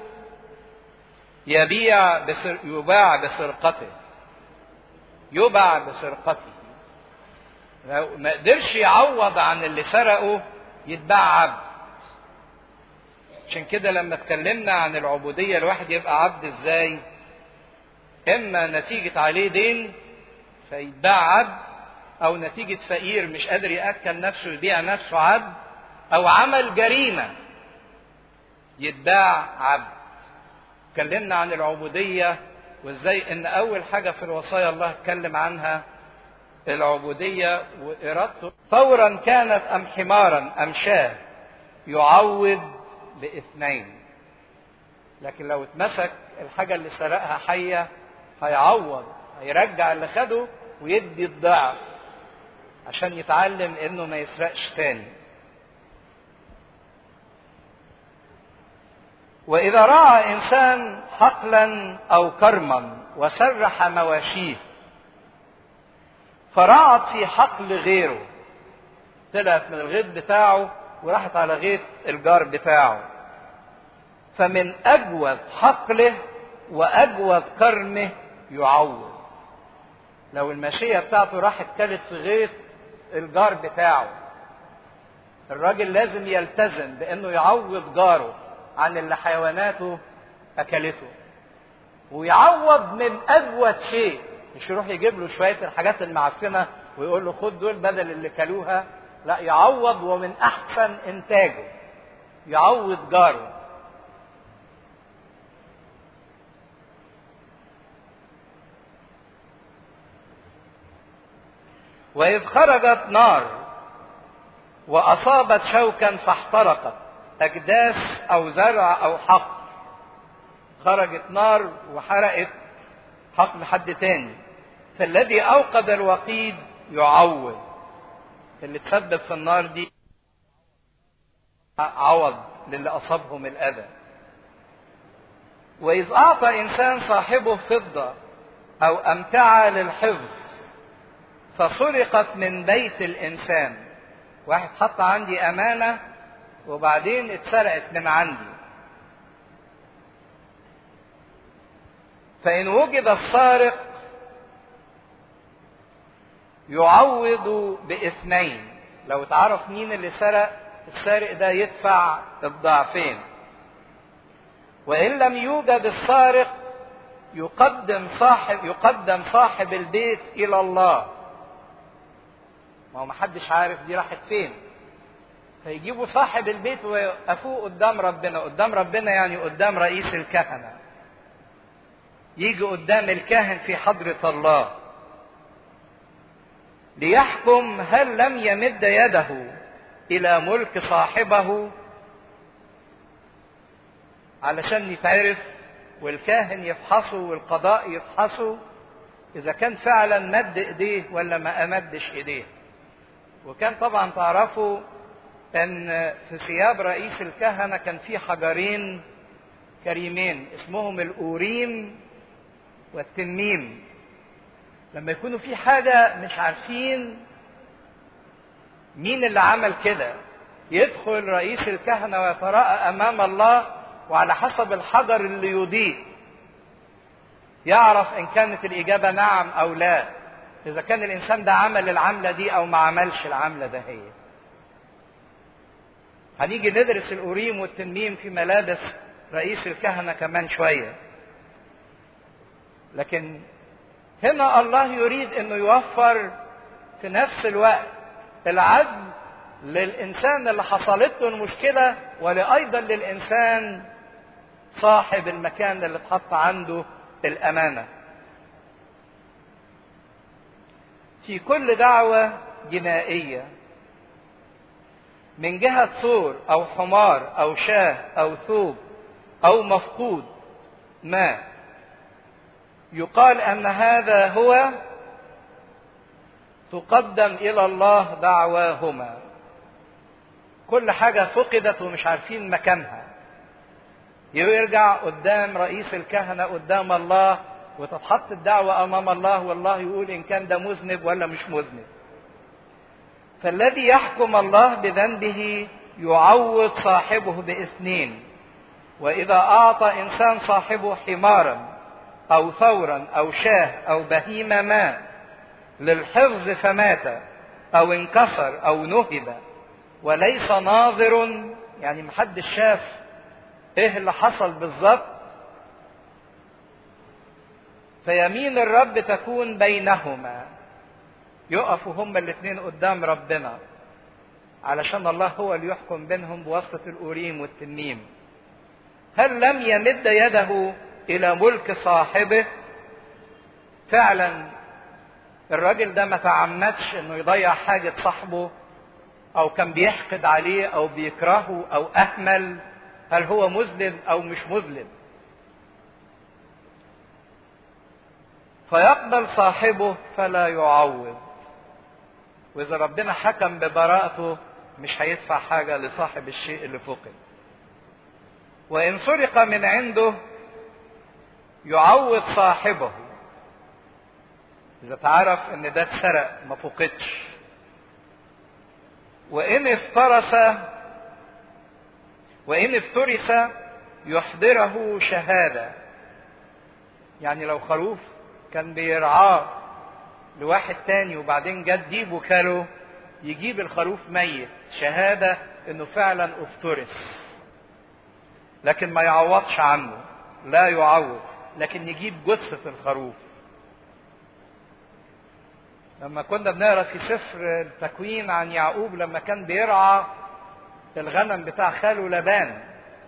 يبيع بسر... يباع بسرقته يباع بسرقته لو ما قدرش يعوض عن اللي سرقه يتباع عبد عشان كده لما اتكلمنا عن العبودية الواحد يبقى عبد ازاي اما نتيجة عليه دين فيتباع عبد او نتيجة فقير مش قادر يأكل نفسه يبيع نفسه عبد او عمل جريمة يتباع عبد اتكلمنا عن العبودية وازاي ان اول حاجة في الوصايا الله اتكلم عنها العبودية وإرادته فورا كانت أم حمارا أم شاه يعوض باثنين لكن لو اتمسك الحاجة اللي سرقها حية هيعوض هيرجع اللي خده ويدي الضعف عشان يتعلم انه ما يسرقش تاني واذا راى انسان حقلا او كرما وسرح مواشيه فرعت في حقل غيره طلعت من الغيط بتاعه وراحت على غيط الجار بتاعه فمن اجود حقله واجود كرمه يعوض لو الماشيه بتاعته راحت كلت في غيط الجار بتاعه الراجل لازم يلتزم بانه يعوض جاره عن اللي حيواناته اكلته ويعوض من اجود شيء مش يروح يجيب له شويه الحاجات المعفنه ويقول له خد دول بدل اللي كلوها لا يعوض ومن احسن انتاجه يعوض جاره واذ خرجت نار واصابت شوكا فاحترقت اجداث او زرع او حقل خرجت نار وحرقت حقل حد تاني فالذي اوقد الوقيد يعوض اللي تسبب في النار دي عوض للي اصابهم الاذى واذ اعطى انسان صاحبه فضه او امتعه للحفظ فسرقت من بيت الانسان واحد حط عندي امانه وبعدين اتسرقت من عندي فان وجد السارق يعوض باثنين لو اتعرف مين اللي سرق السارق ده يدفع الضعفين وان لم يوجد السارق يقدم صاحب يقدم صاحب البيت الى الله ما هو محدش عارف دي راحت فين فيجيبوا صاحب البيت ويقفوه قدام ربنا قدام ربنا يعني قدام رئيس الكهنة يجي قدام الكاهن في حضرة الله ليحكم هل لم يمد يده إلى ملك صاحبه علشان يتعرف والكاهن يفحصه والقضاء يفحصه إذا كان فعلا مد إيديه ولا ما أمدش إيديه وكان طبعا تعرفوا ان في ثياب رئيس الكهنه كان في حجرين كريمين اسمهم الاوريم والتميم لما يكونوا في حاجه مش عارفين مين اللي عمل كده يدخل رئيس الكهنه ويتراءى امام الله وعلى حسب الحجر اللي يضيء يعرف ان كانت الاجابه نعم او لا اذا كان الانسان ده عمل العمله دي او ما عملش العمله ده هي هنيجي ندرس الأوريم والتنميم في ملابس رئيس الكهنة كمان شوية لكن هنا الله يريد أنه يوفر في نفس الوقت العدل للإنسان اللي حصلت له المشكلة ولأيضا للإنسان صاحب المكان اللي اتحط عنده الأمانة في كل دعوة جنائية من جهة صور أو حمار أو شاه أو ثوب أو مفقود ما يقال أن هذا هو تقدم إلى الله دعواهما كل حاجة فقدت ومش عارفين مكانها يرجع قدام رئيس الكهنة قدام الله وتتحط الدعوة أمام الله والله يقول إن كان ده مذنب ولا مش مذنب فالذي يحكم الله بذنبه يعوض صاحبه باثنين واذا اعطى انسان صاحبه حمارا او ثورا او شاه او بهيمه ما للحفظ فمات او انكسر او نهب وليس ناظر يعني محدش شاف ايه اللي حصل بالظبط فيمين الرب تكون بينهما يقفوا هما الاثنين قدام ربنا علشان الله هو اللي يحكم بينهم بواسطة الأوريم والتنيم هل لم يمد يده إلى ملك صاحبه فعلا الراجل ده ما تعمدش انه يضيع حاجة صاحبه او كان بيحقد عليه او بيكرهه او اهمل هل هو مذنب او مش مذنب فيقبل صاحبه فلا يعوض واذا ربنا حكم ببراءته مش هيدفع حاجه لصاحب الشيء اللي فقد وان سرق من عنده يعوض صاحبه اذا تعرف ان ده اتسرق ما فقدش وان افترس وان افترس يحضره شهاده يعني لو خروف كان بيرعاه لواحد تاني وبعدين جت ديب وكله يجيب الخروف ميت شهادة انه فعلا افترس لكن ما يعوضش عنه لا يعوض لكن يجيب جثة الخروف لما كنا بنقرا في سفر التكوين عن يعقوب لما كان بيرعى الغنم بتاع خاله لبان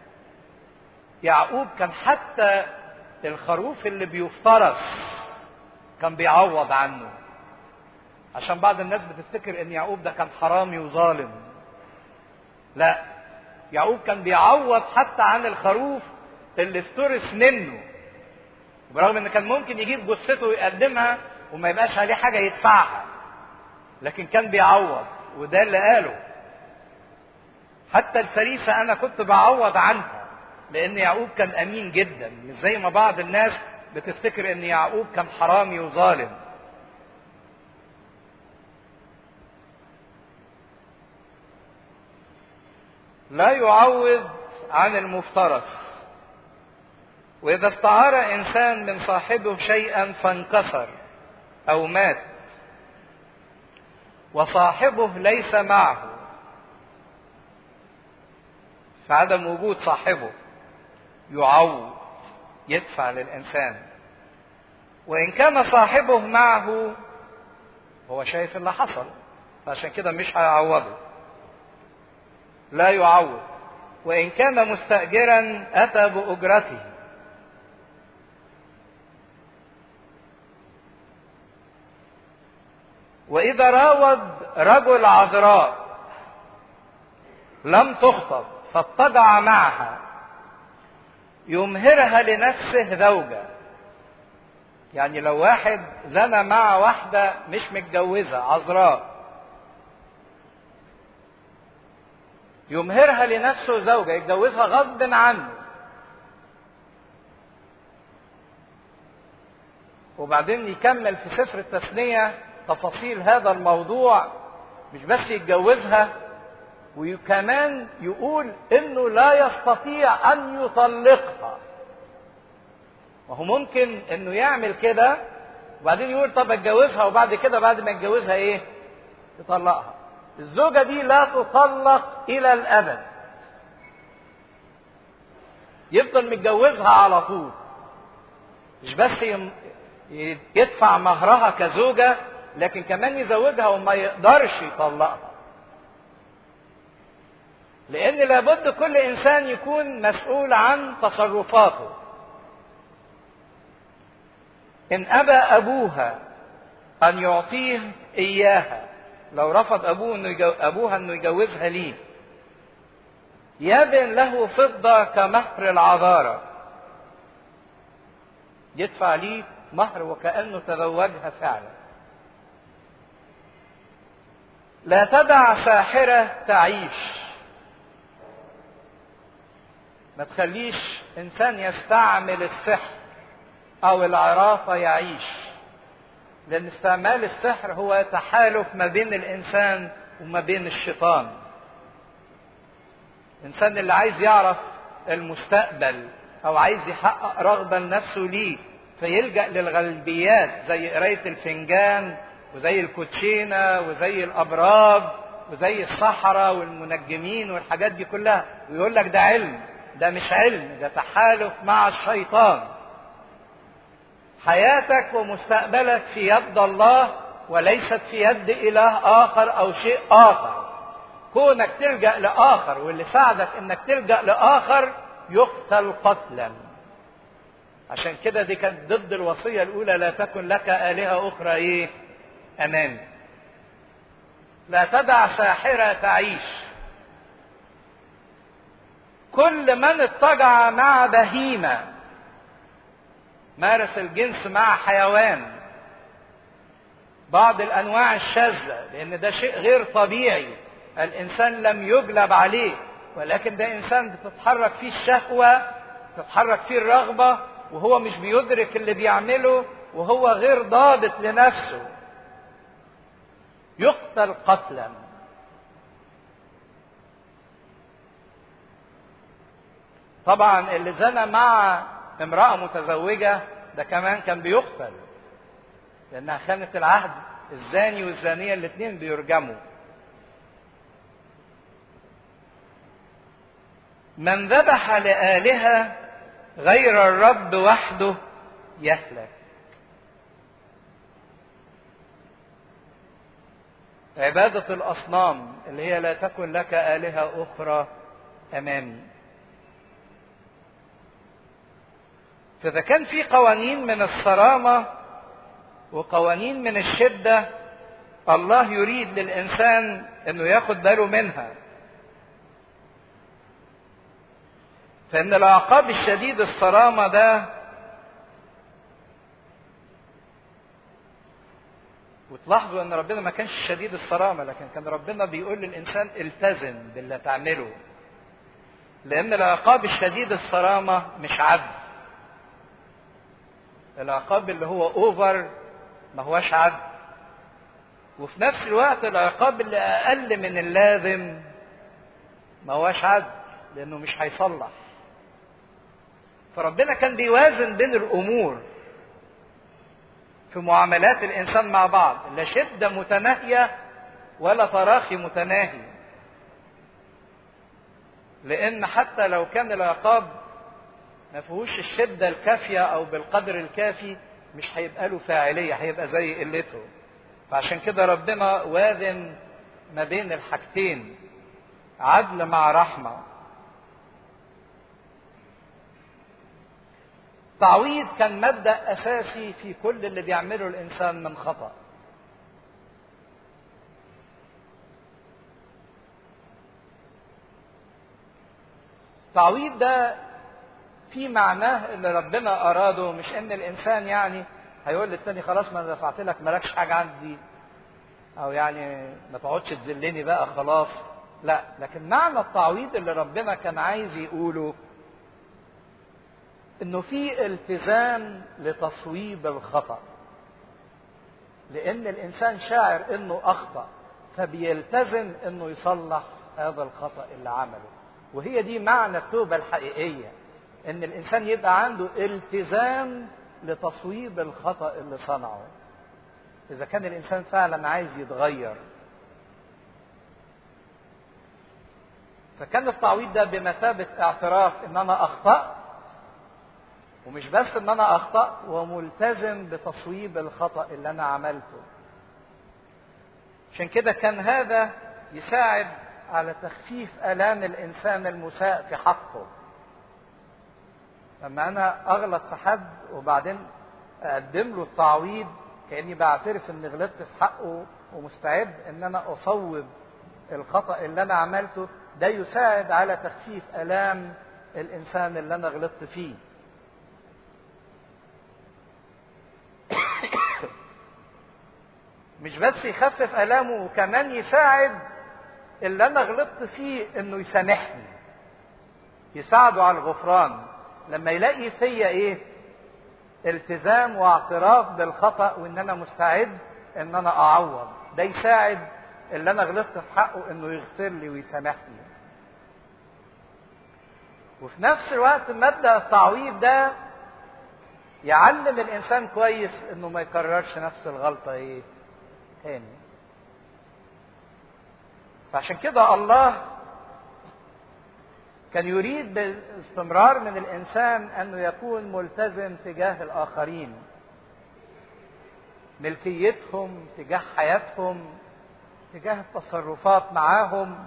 يعقوب كان حتى الخروف اللي بيفترس كان بيعوض عنه عشان بعض الناس بتفتكر ان يعقوب ده كان حرامي وظالم لا يعقوب كان بيعوض حتى عن الخروف اللي افترس منه برغم ان كان ممكن يجيب جثته ويقدمها وما يبقاش عليه حاجه يدفعها لكن كان بيعوض وده اللي قاله حتى الفريسه انا كنت بعوض عنها لان يعقوب كان امين جدا مش زي ما بعض الناس بتفتكر ان يعقوب كان حرامي وظالم لا يعوض عن المفترس واذا استعار انسان من صاحبه شيئا فانكسر او مات وصاحبه ليس معه فعدم وجود صاحبه يعوض يدفع للإنسان وإن كان صاحبه معه هو شايف اللي حصل فعشان كده مش هيعوضه لا يعوض وإن كان مستأجرا أتى بأجرته وإذا راود رجل عذراء لم تخطب فاتضع معها يمهرها لنفسه زوجة يعني لو واحد زنى مع واحدة مش متجوزة عذراء يمهرها لنفسه زوجة يتجوزها غصب عنه وبعدين يكمل في سفر التثنية تفاصيل هذا الموضوع مش بس يتجوزها وكمان يقول انه لا يستطيع ان يطلقها وهو ممكن انه يعمل كده وبعدين يقول طب اتجوزها وبعد كده بعد ما يتجوزها ايه يطلقها الزوجة دي لا تطلق الى الابد يفضل متجوزها على طول مش بس يدفع مهرها كزوجة لكن كمان يزوجها وما يقدرش يطلقها لأن لابد كل إنسان يكون مسؤول عن تصرفاته. إن أبى أبوها أن يعطيه إياها لو رفض أبوه إنه يجو... أبوها إنه يجوزها ليه يبن له فضة كمهر العذارة يدفع ليه مهر وكأنه تزوجها فعلا لا تدع ساحرة تعيش ما تخليش إنسان يستعمل السحر أو العرافة يعيش لأن استعمال السحر هو تحالف ما بين الإنسان وما بين الشيطان الإنسان اللي عايز يعرف المستقبل أو عايز يحقق رغبة لنفسه ليه فيلجأ للغلبيات زي قراية الفنجان وزي الكوتشينة وزي الأبراج وزي الصحراء والمنجمين والحاجات دي كلها ويقول لك ده علم ده مش علم ده تحالف مع الشيطان حياتك ومستقبلك في يد الله وليست في يد إله آخر أو شيء آخر كونك تلجأ لآخر واللي ساعدك إنك تلجأ لآخر يقتل قتلا عشان كده دي كانت ضد الوصية الأولى لا تكن لك آلهة أخرى إيه أمامي لا تدع ساحرة تعيش كل من اضطجع مع بهيمة مارس الجنس مع حيوان بعض الأنواع الشاذة لأن ده شيء غير طبيعي الإنسان لم يجلب عليه ولكن ده إنسان بتتحرك فيه الشهوة تتحرك فيه الرغبة وهو مش بيدرك اللي بيعمله وهو غير ضابط لنفسه يقتل قتلا طبعا اللي زنى مع امرأة متزوجة ده كمان كان بيقتل لأنها خانت العهد الزاني والزانية الاثنين بيرجموا من ذبح لآلهة غير الرب وحده يهلك عبادة الأصنام اللي هي لا تكن لك آلهة أخرى أمامي فإذا كان في قوانين من الصرامة وقوانين من الشدة الله يريد للإنسان إنه ياخد باله منها فإن العقاب الشديد الصرامة ده وتلاحظوا ان ربنا ما كانش شديد الصرامة لكن كان ربنا بيقول للانسان التزم باللي تعمله لان العقاب الشديد الصرامة مش عدل العقاب اللي هو اوفر ما هوش عدل وفي نفس الوقت العقاب اللي اقل من اللازم ما هوش عدل لانه مش هيصلح فربنا كان بيوازن بين الامور في معاملات الانسان مع بعض لا شده متناهيه ولا تراخي متناهي لان حتى لو كان العقاب ما فيهوش الشده الكافيه او بالقدر الكافي مش هيبقى له فاعليه هيبقى زي قلته فعشان كده ربنا وازن ما بين الحاجتين عدل مع رحمه التعويض كان مبدا اساسي في كل اللي بيعمله الانسان من خطا التعويض ده في معناه اللي ربنا اراده مش ان الانسان يعني هيقول للتاني خلاص ما انا دفعت لك مالكش حاجه عندي او يعني ما تقعدش تذلني بقى خلاص لا لكن معنى التعويض اللي ربنا كان عايز يقوله انه في التزام لتصويب الخطا لان الانسان شاعر انه اخطا فبيلتزم انه يصلح هذا الخطا اللي عمله وهي دي معنى التوبه الحقيقيه ان الانسان يبقى عنده التزام لتصويب الخطا اللي صنعه اذا كان الانسان فعلا عايز يتغير فكان التعويض ده بمثابه اعتراف ان انا اخطات ومش بس ان انا اخطات وملتزم بتصويب الخطا اللي انا عملته عشان كده كان هذا يساعد على تخفيف الام الانسان المساء في حقه لما انا اغلط في حد وبعدين اقدم له التعويض كاني بعترف اني غلطت في حقه ومستعد ان انا اصوب الخطا اللي انا عملته ده يساعد على تخفيف الام الانسان اللي انا غلطت فيه مش بس يخفف الامه وكمان يساعد اللي انا غلطت فيه انه يسامحني يساعده على الغفران لما يلاقي فيا ايه التزام واعتراف بالخطا وان انا مستعد ان انا اعوض ده يساعد اللي انا غلطت في حقه انه يغفر لي ويسامحني وفي نفس الوقت مبدا التعويض ده يعلم الانسان كويس انه ما يكررش نفس الغلطه ايه تاني فعشان كده الله كان يريد باستمرار من الانسان انه يكون ملتزم تجاه الاخرين ملكيتهم تجاه حياتهم تجاه التصرفات معاهم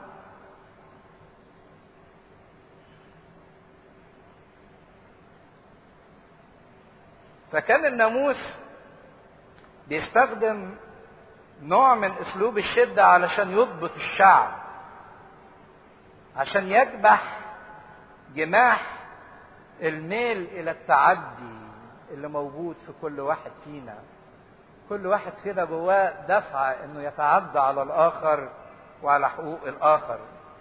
فكان الناموس بيستخدم نوع من اسلوب الشده علشان يضبط الشعب عشان يكبح جماح الميل الى التعدي اللي موجود في كل واحد فينا كل واحد كده جواه دفعه انه يتعدى على الاخر وعلى حقوق الاخر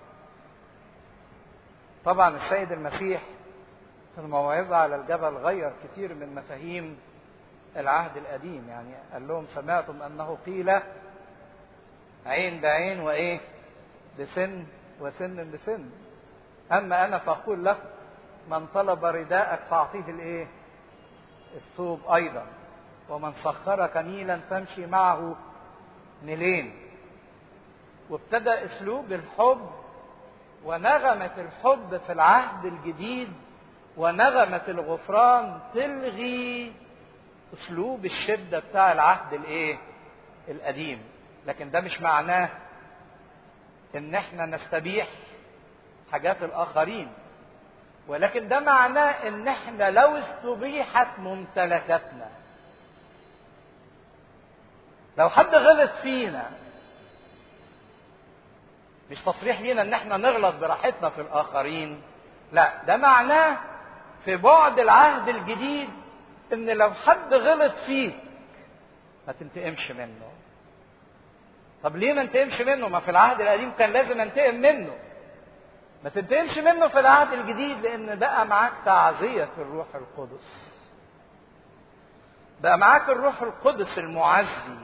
طبعا السيد المسيح في الموعظه على الجبل غير كتير من مفاهيم العهد القديم يعني قال لهم سمعتم انه قيل عين بعين وايه بسن وسن بسن اما انا فاقول لكم من طلب رداءك فاعطيه الايه الثوب ايضا ومن سخرك نيلا فامشي معه نيلين وابتدى اسلوب الحب ونغمه الحب في العهد الجديد ونغمه الغفران تلغي اسلوب الشده بتاع العهد الايه القديم لكن ده مش معناه ان احنا نستبيح حاجات الاخرين ولكن ده معناه ان احنا لو استبيحت ممتلكاتنا لو حد غلط فينا مش تصريح لينا ان احنا نغلط براحتنا في الاخرين لا ده معناه في بعد العهد الجديد ان لو حد غلط فيك ما تنتقمش منه طب ليه ما انتقمش منه ما في العهد القديم كان لازم انتقم منه ما تنتقمش منه في العهد الجديد لان بقى معاك تعزية الروح القدس بقى معاك الروح القدس المعزي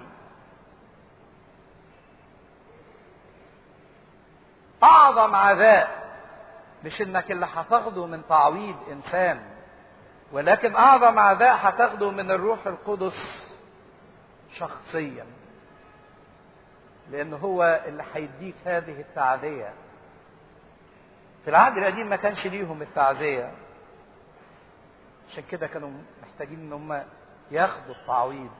اعظم عذاب مش انك اللي هتاخده من تعويض انسان ولكن اعظم عداء هتاخده من الروح القدس شخصيا لان هو اللي هيديك هذه التعزيه في العهد القديم ما كانش ليهم التعزيه عشان كده كانوا محتاجين ان هم ياخدوا التعويض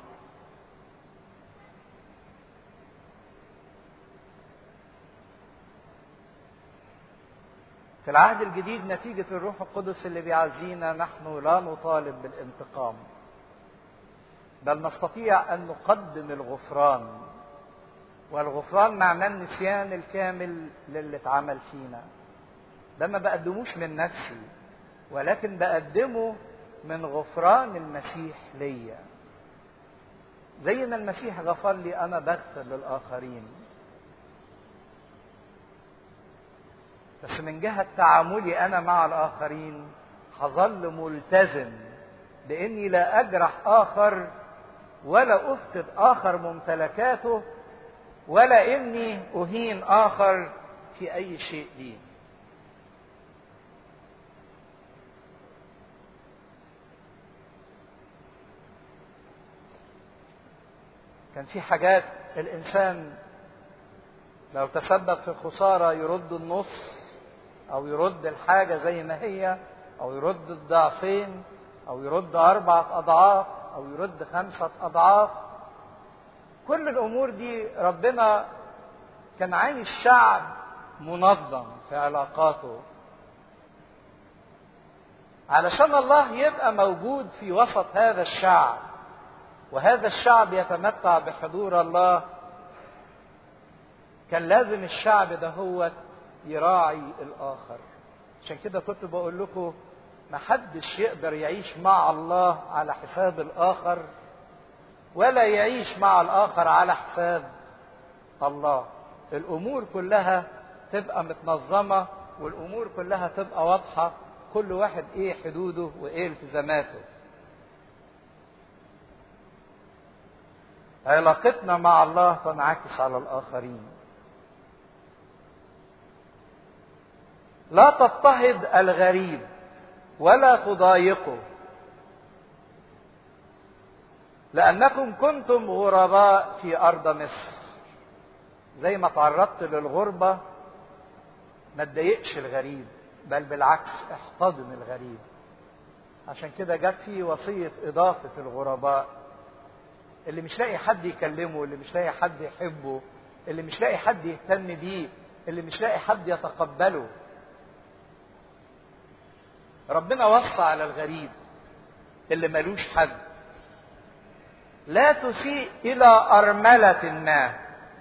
في العهد الجديد نتيجة الروح القدس اللي بيعزينا نحن لا نطالب بالانتقام بل نستطيع أن نقدم الغفران والغفران معناه النسيان الكامل للي اتعمل فينا ده ما بقدموش من نفسي ولكن بقدمه من غفران المسيح ليا زي ما المسيح غفر لي انا بغفر للاخرين بس من جهة تعاملي أنا مع الآخرين هظل ملتزم بإني لا أجرح آخر ولا أفقد آخر ممتلكاته ولا إني أهين آخر في أي شيء لي كان في حاجات الإنسان لو تسبب في خسارة يرد النص او يرد الحاجه زي ما هي او يرد الضعفين او يرد اربعه اضعاف او يرد خمسه اضعاف كل الامور دي ربنا كان عايز الشعب منظم في علاقاته علشان الله يبقى موجود في وسط هذا الشعب وهذا الشعب يتمتع بحضور الله كان لازم الشعب ده هو يراعي الآخر عشان كده كنت بقول لكم ما حدش يقدر يعيش مع الله على حساب الآخر ولا يعيش مع الآخر على حساب الله الأمور كلها تبقى متنظمة والأمور كلها تبقى واضحة كل واحد إيه حدوده وإيه التزاماته علاقتنا مع الله تنعكس على الآخرين لا تضطهد الغريب ولا تضايقه لأنكم كنتم غرباء في أرض مصر زي ما تعرضت للغربة ما تضايقش الغريب بل بالعكس احتضن الغريب عشان كده جت في وصية إضافة الغرباء اللي مش لاقي حد يكلمه اللي مش لاقي حد يحبه اللي مش لاقي حد يهتم بيه اللي مش لاقي حد يتقبله ربنا وصى على الغريب اللي ملوش حد لا تسيء إلى أرملة ما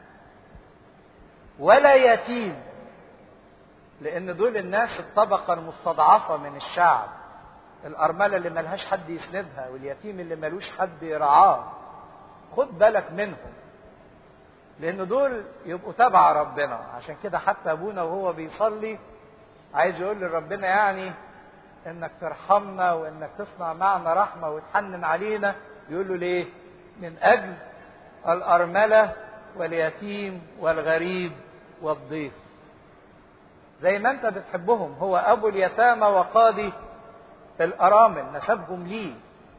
ولا يتيم لأن دول الناس الطبقة المستضعفة من الشعب الأرملة اللي ملهاش حد يسندها واليتيم اللي ملوش حد يرعاه خد بالك منهم لأن دول يبقوا تبع ربنا عشان كده حتى أبونا وهو بيصلي عايز يقول لربنا يعني انك ترحمنا وانك تصنع معنا رحمه وتحنن علينا يقول له ليه؟ من اجل الارمله واليتيم والغريب والضيف. زي ما انت بتحبهم هو ابو اليتامى وقاضي الارامل نسبهم ليه.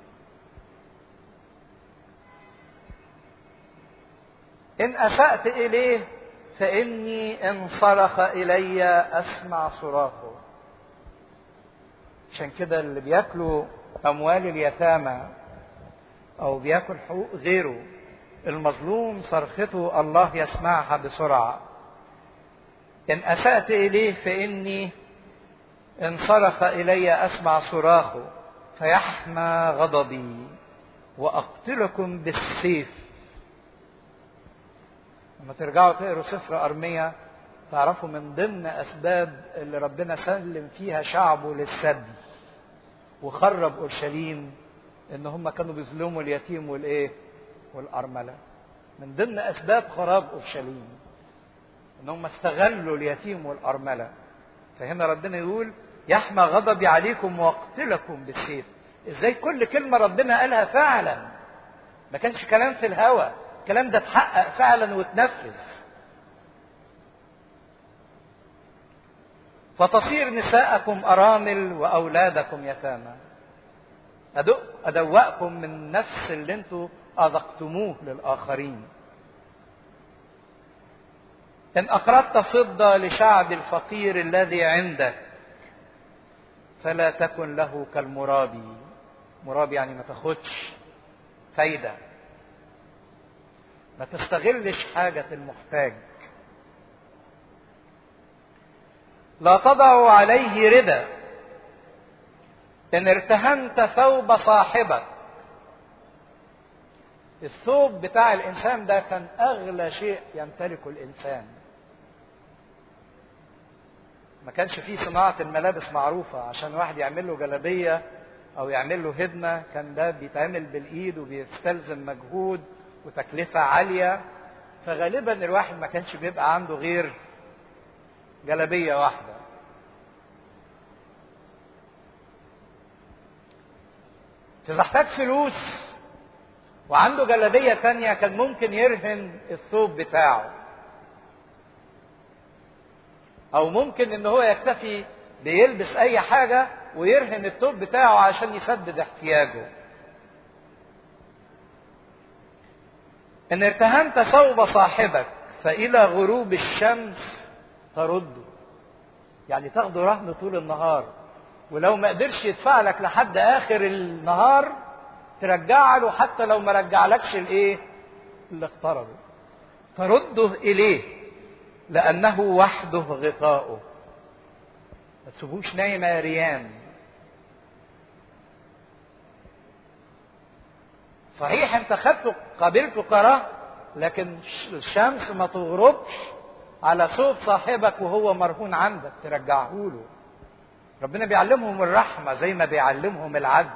ان اسات اليه فاني ان صرخ الي اسمع صراخه. عشان كده اللي بياكلوا اموال اليتامى او بياكل حقوق غيره المظلوم صرخته الله يسمعها بسرعه ان اسات اليه فاني ان صرخ الي اسمع صراخه فيحمى غضبي واقتلكم بالسيف لما ترجعوا تقروا سفر ارميه تعرفوا من ضمن اسباب اللي ربنا سلم فيها شعبه للسبي وخرب اورشليم ان هم كانوا بيظلموا اليتيم والايه والارمله من ضمن اسباب خراب اورشليم ان هم استغلوا اليتيم والارمله فهنا ربنا يقول يحمى غضبي عليكم واقتلكم بالسيف ازاي كل كلمه ربنا قالها فعلا ما كانش كلام في الهوى الكلام ده اتحقق فعلا واتنفذ فتصير نساءكم أرامل وأولادكم يتامى أدق أدوأكم من نفس اللي انتوا أذقتموه للآخرين إن أقرضت فضة لشعب الفقير الذي عندك فلا تكن له كالمرابي مرابي يعني ما تاخدش فايدة ما تستغلش حاجة المحتاج لا تضع عليه ربا إن ارتهنت ثوب صاحبك الثوب بتاع الإنسان ده كان أغلى شيء يمتلكه الإنسان ما كانش فيه صناعة الملابس معروفة عشان واحد يعمل له جلابية أو يعمل له هدمة كان ده بيتعمل بالإيد وبيستلزم مجهود وتكلفة عالية فغالبا الواحد ما كانش بيبقى عنده غير جلابية واحدة إذا احتاج فلوس وعنده جلابية تانية كان ممكن يرهن الثوب بتاعه أو ممكن إن هو يكتفي بيلبس أي حاجة ويرهن الثوب بتاعه عشان يسدد احتياجه. إن ارتهنت ثوب صاحبك فإلى غروب الشمس ترده. يعني تاخده رهن طول النهار ولو ما قدرش يدفع لك لحد آخر النهار ترجع له حتى لو ما رجعلكش الايه اللي اقترضه ترده اليه لانه وحده غطاؤه ما تسيبوش نايم عريان صحيح انت خدته قابلته كراهه لكن الشمس ما تغربش على صوت صاحبك وهو مرهون عندك ترجعه له ربنا بيعلمهم الرحمة زي ما بيعلمهم العدل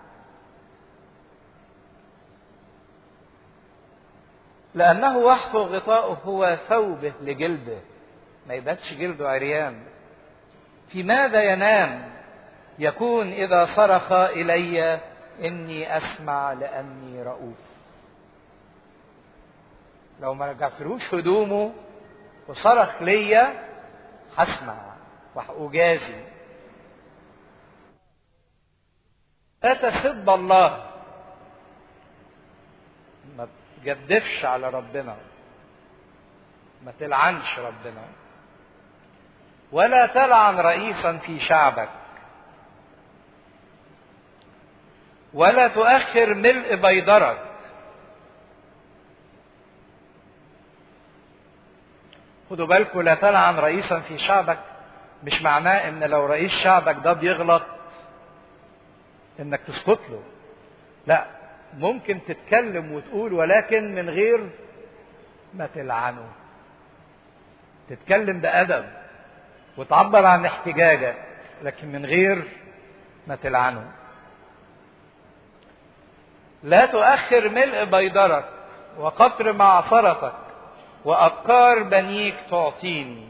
لأنه وحده غطاؤه هو ثوبه لجلده ما يباتش جلده عريان في ماذا ينام يكون إذا صرخ إلي إني أسمع لأني رؤوف لو ما رجعتلوش هدومه وصرخ ليا هسمع وهأجازي لا تسب الله ما تجدفش على ربنا ما تلعنش ربنا ولا تلعن رئيسا في شعبك ولا تؤخر ملء بيضرك خدوا بالكم لا تلعن رئيسا في شعبك مش معناه ان لو رئيس شعبك ده بيغلط انك تسكت له لا ممكن تتكلم وتقول ولكن من غير ما تلعنه تتكلم بأدب وتعبر عن احتجاجك لكن من غير ما تلعنه لا تؤخر ملء بيضرك وقطر معصرتك وأبكار بنيك تعطيني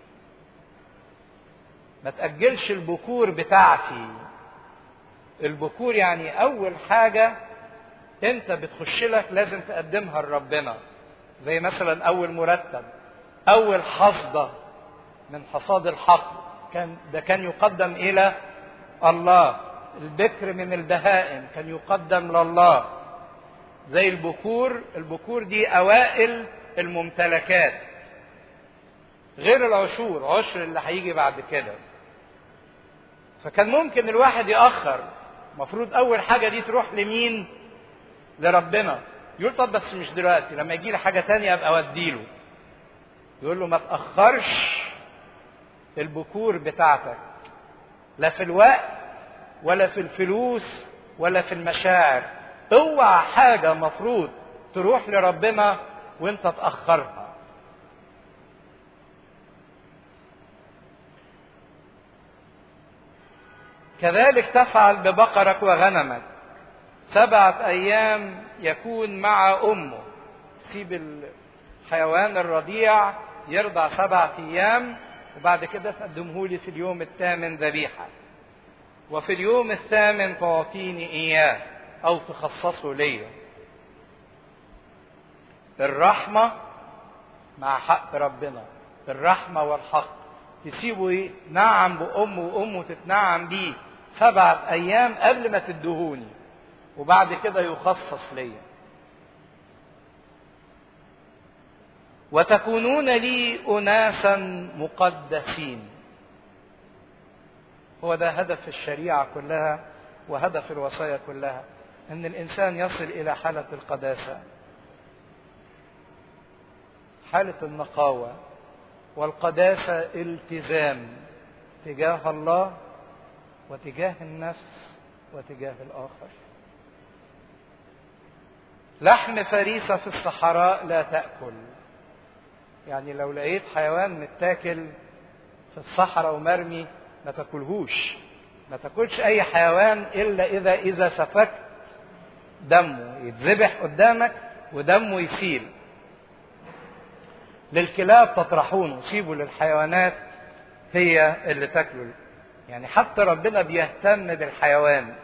ما تأجلش البكور بتاعتي البكور يعني أول حاجة أنت بتخش لك لازم تقدمها لربنا زي مثلا أول مرتب أول حصدة من حصاد الحقل كان ده كان يقدم إلى الله البكر من البهائم كان يقدم لله زي البكور البكور دي أوائل الممتلكات غير العشور عشر اللي هيجي بعد كده فكان ممكن الواحد يأخر المفروض أول حاجة دي تروح لمين؟ لربنا يقول طب بس مش دلوقتي لما يجي لي حاجة تانية أبقى أوديله يقول له ما تأخرش البكور بتاعتك لا في الوقت ولا في الفلوس ولا في المشاعر اوعى حاجة مفروض تروح لربنا وانت تأخرها كذلك تفعل ببقرك وغنمك سبعة أيام يكون مع أمه سيب الحيوان الرضيع يرضع سبعة أيام وبعد كده تقدمه لي في اليوم الثامن ذبيحة وفي اليوم الثامن تعطيني إياه أو تخصصه ليا الرحمة مع حق ربنا الرحمة والحق تسيبه نعم بأمه وأمه تتنعم بيه سبعة أيام قبل ما تدهوني وبعد كده يخصص ليا وتكونون لي أناسا مقدسين هو ده هدف الشريعة كلها وهدف الوصايا كلها أن الإنسان يصل إلى حالة القداسة حالة النقاوة والقداسة التزام تجاه الله وتجاه النفس وتجاه الآخر لحم فريسة في الصحراء لا تأكل يعني لو لقيت حيوان متاكل في الصحراء ومرمي ما تاكلهوش ما تاكلش اي حيوان الا اذا اذا سفكت دمه يتذبح قدامك ودمه يسيل للكلاب تطرحونه سيبوا للحيوانات هي اللي تاكله يعني حتى ربنا بيهتم بالحيوان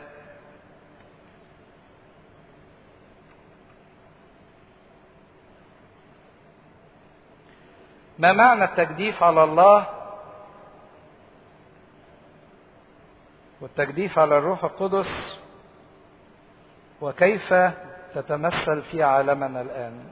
ما معنى التجديف على الله والتجديف على الروح القدس وكيف تتمثل في عالمنا الان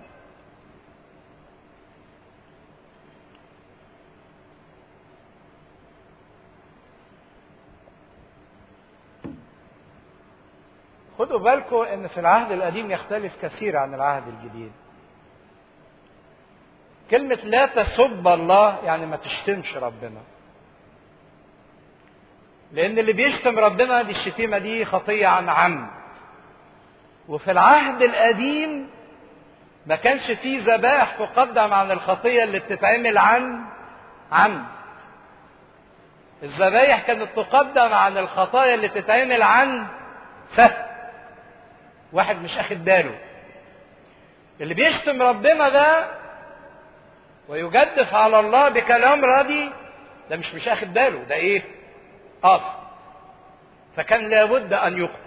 خدوا بالكم ان في العهد القديم يختلف كثير عن العهد الجديد كلمة لا تسب الله يعني ما تشتمش ربنا. لأن اللي بيشتم ربنا دي الشتيمة دي خطية عن عمد. وفي العهد القديم ما كانش فيه ذبائح تقدم عن الخطيه اللي بتتعمل عن عمد الذبايح كانت تقدم عن الخطايا اللي تتعمل عن سهل واحد مش اخد باله اللي بيشتم ربنا ده ويجدف على الله بكلام ردي ده مش مش اخد باله ده ايه قاصد فكان لابد ان يقتل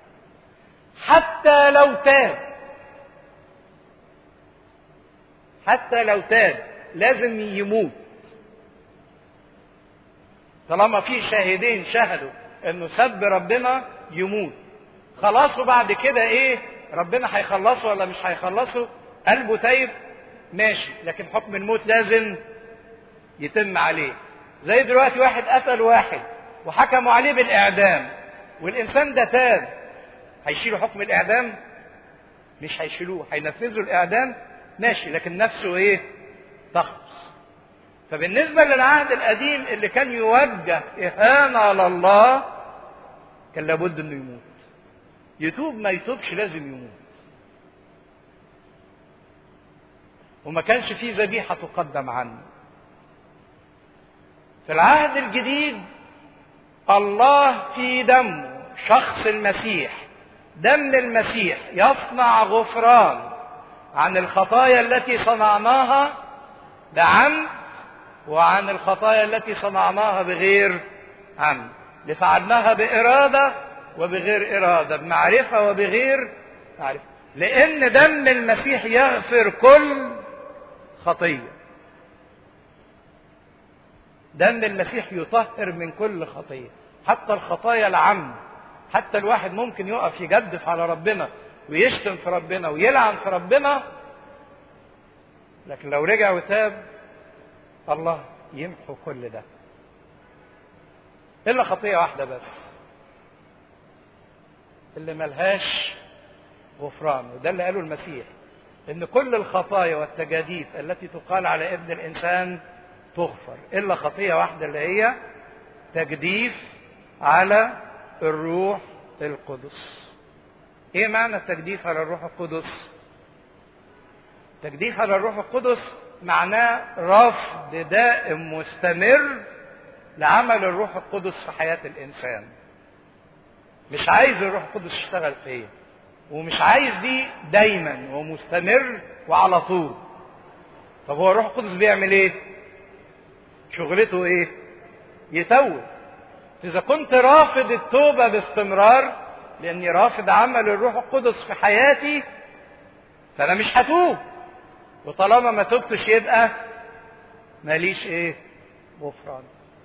حتى لو تاب حتى لو تاب لازم يموت طالما في شاهدين شهدوا انه سب ربنا يموت خلاص وبعد كده ايه ربنا هيخلصه ولا مش هيخلصه قلبه تايب ماشي لكن حكم الموت لازم يتم عليه زي دلوقتي واحد قتل واحد وحكموا عليه بالاعدام والانسان ده تاب هيشيلوا حكم الاعدام مش هيشيلوه هينفذوا الاعدام ماشي لكن نفسه ايه تخلص فبالنسبه للعهد القديم اللي كان يوجه اهانه على الله كان لابد انه يموت يتوب ما يتوبش لازم يموت وما كانش فيه ذبيحه تقدم عنه في العهد الجديد الله في دمه شخص المسيح دم المسيح يصنع غفران عن الخطايا التي صنعناها بعمد وعن الخطايا التي صنعناها بغير عمد لفعلناها بإرادة وبغير إرادة بمعرفة وبغير معرفة لأن دم المسيح يغفر كل خطية دم المسيح يطهر من كل خطية حتى الخطايا العمد حتى الواحد ممكن يقف يجدف على ربنا ويشتم في ربنا ويلعن في ربنا لكن لو رجع وتاب الله يمحو كل ده الا خطيه واحده بس اللي ملهاش غفران وده اللي قاله المسيح ان كل الخطايا والتجاديف التي تقال على ابن الانسان تغفر الا خطيه واحده اللي هي تجديف على الروح القدس ايه معنى التجديف على الروح القدس تجديف على الروح القدس معناه رفض دائم مستمر لعمل الروح القدس في حياة الإنسان مش عايز الروح القدس يشتغل فيا ومش عايز دي دايما ومستمر وعلى طول طب هو الروح القدس بيعمل ايه شغلته ايه يتوب اذا كنت رافض التوبه باستمرار لاني رافض عمل الروح القدس في حياتي فانا مش هتوب وطالما ما تبتش يبقى ماليش ايه غفران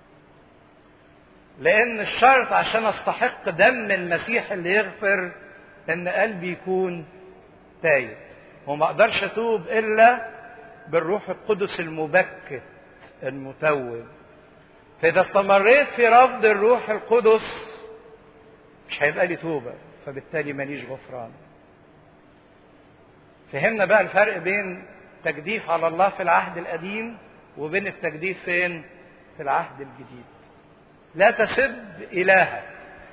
لان الشرط عشان استحق دم المسيح اللي يغفر ان قلبي يكون تايب وما اقدرش اتوب الا بالروح القدس المبكت المتوب فاذا استمريت في رفض الروح القدس مش هيبقى لي توبه فبالتالي ماليش غفران فهمنا بقى الفرق بين تجديف على الله في العهد القديم وبين التجديف فين في العهد الجديد لا تسب إلهك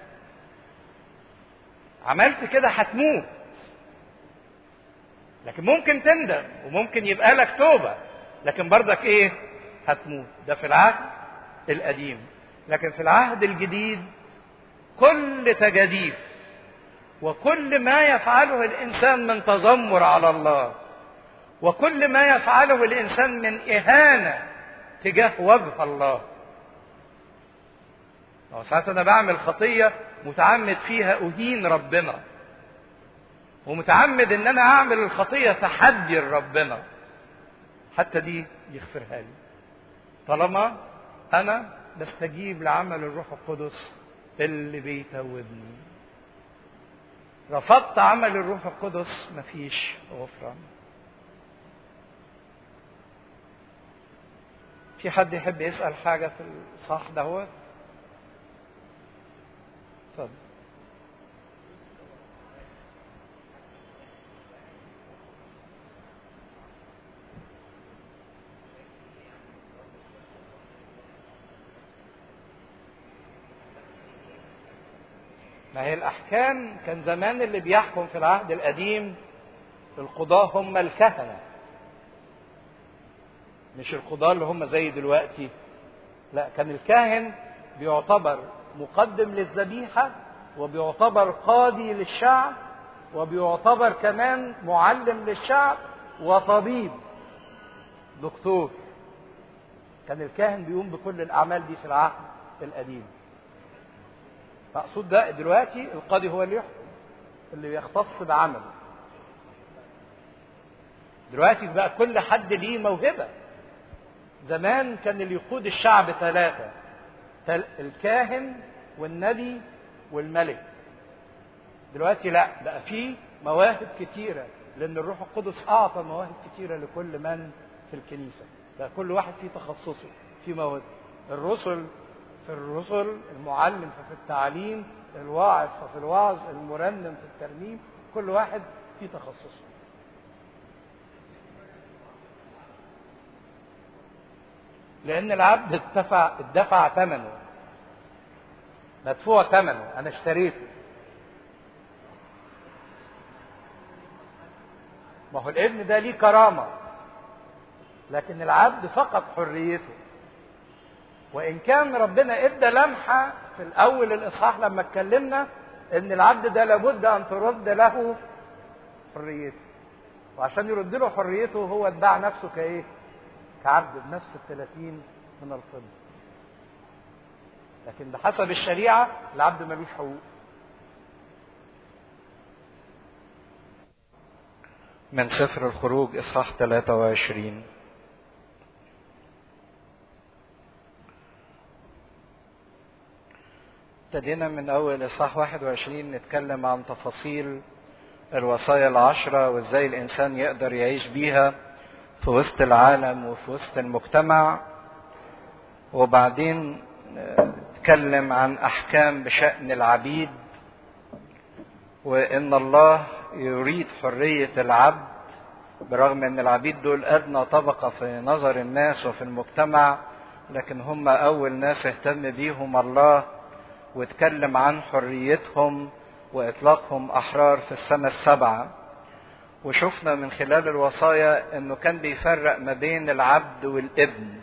عملت كده هتموت لكن ممكن تندم وممكن يبقى لك توبة لكن برضك ايه هتموت ده في العهد القديم لكن في العهد الجديد كل تجاديف وكل ما يفعله الانسان من تذمر على الله وكل ما يفعله الانسان من اهانه تجاه وجه الله ساعات انا بعمل خطيه متعمد فيها اهين ربنا ومتعمد ان انا اعمل الخطيه تحدي لربنا حتى دي يغفرها لي طالما انا بستجيب لعمل الروح القدس اللي بيتوبني رفضت عمل الروح القدس مفيش غفران في حد يحب يسأل حاجة في الصح دهوت اتفضل ما هي الأحكام كان زمان اللي بيحكم في العهد القديم القضاة هم الكهنة مش القضاة اللي هم زي دلوقتي لا كان الكاهن بيعتبر مقدم للذبيحة وبيعتبر قاضي للشعب وبيعتبر كمان معلم للشعب وطبيب دكتور كان الكاهن بيقوم بكل الأعمال دي في العهد القديم مقصود ده دلوقتي القاضي هو اللي يحكم اللي يختص بعمله دلوقتي بقى كل حد ليه موهبة زمان كان اللي يقود الشعب ثلاثة الكاهن والنبي والملك دلوقتي لا بقى في مواهب كتيرة لأن الروح القدس أعطى مواهب كتيرة لكل من في الكنيسة بقى كل واحد في تخصصه في موهبة الرسل في الرسل المعلم ففي التعليم الواعظ ففي الوعظ المرنم في الترنيم كل واحد في تخصصه لأن العبد اتدفع اتدفع ثمنه مدفوع ثمنه أنا اشتريته ما هو الابن ده ليه كرامة لكن العبد فقد حريته وإن كان ربنا إدى لمحة في الأول الإصحاح لما اتكلمنا إن العبد ده لابد أن ترد له حريته وعشان يرد له حريته هو اتباع نفسه كإيه؟ كعبد بنفس الثلاثين من الفضة لكن بحسب الشريعة العبد ملوش حقوق من سفر الخروج إصحاح 23 ابتدينا من أول إصحاح 21 نتكلم عن تفاصيل الوصايا العشرة وإزاي الإنسان يقدر يعيش بيها في وسط العالم وفي وسط المجتمع وبعدين نتكلم عن أحكام بشأن العبيد وإن الله يريد حرية العبد برغم ان العبيد دول ادنى طبقه في نظر الناس وفي المجتمع لكن هم اول ناس اهتم بيهم الله واتكلم عن حريتهم واطلاقهم احرار في السنه السبعه وشفنا من خلال الوصايا انه كان بيفرق ما بين العبد والابن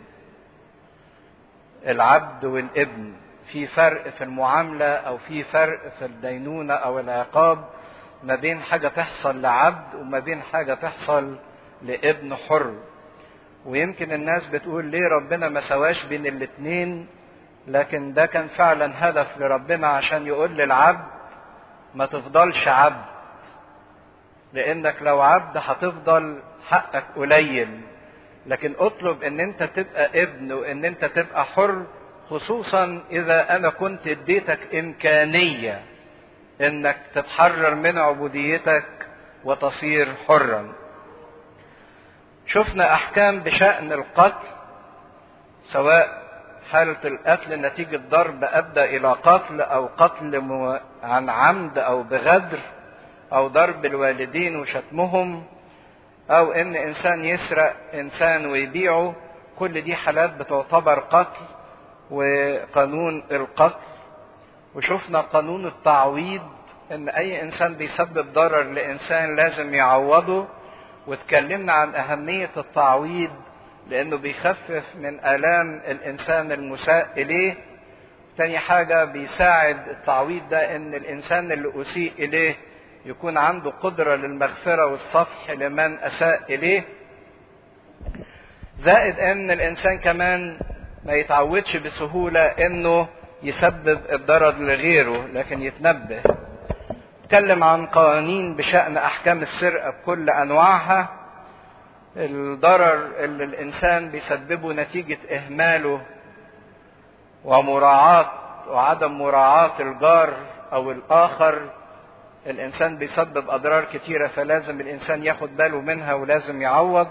العبد والابن في فرق في المعامله او في فرق في الدينونه او العقاب ما بين حاجة تحصل لعبد وما بين حاجة تحصل لابن حر ويمكن الناس بتقول ليه ربنا ما سواش بين الاتنين لكن ده كان فعلا هدف لربنا عشان يقول للعبد ما تفضلش عبد لانك لو عبد هتفضل حقك قليل لكن اطلب ان انت تبقى ابن وان انت تبقى حر خصوصا اذا انا كنت اديتك امكانيه انك تتحرر من عبوديتك وتصير حرا شفنا احكام بشان القتل سواء حالة القتل نتيجة ضرب أدى إلى قتل أو قتل عن عمد أو بغدر أو ضرب الوالدين وشتمهم أو إن إنسان يسرق إنسان ويبيعه كل دي حالات بتعتبر قتل وقانون القتل وشفنا قانون التعويض ان اي انسان بيسبب ضرر لانسان لازم يعوضه واتكلمنا عن اهمية التعويض لانه بيخفف من الام الانسان المساء اليه تاني حاجة بيساعد التعويض ده ان الانسان اللي اسيء اليه يكون عنده قدرة للمغفرة والصفح لمن اساء اليه زائد ان الانسان كمان ما يتعودش بسهولة انه يسبب الضرر لغيره لكن يتنبه اتكلم عن قوانين بشأن أحكام السرقة بكل أنواعها الضرر اللي الإنسان بيسببه نتيجة إهماله ومراعاة وعدم مراعاة الجار أو الآخر الإنسان بيسبب أضرار كتيرة فلازم الإنسان ياخد باله منها ولازم يعوض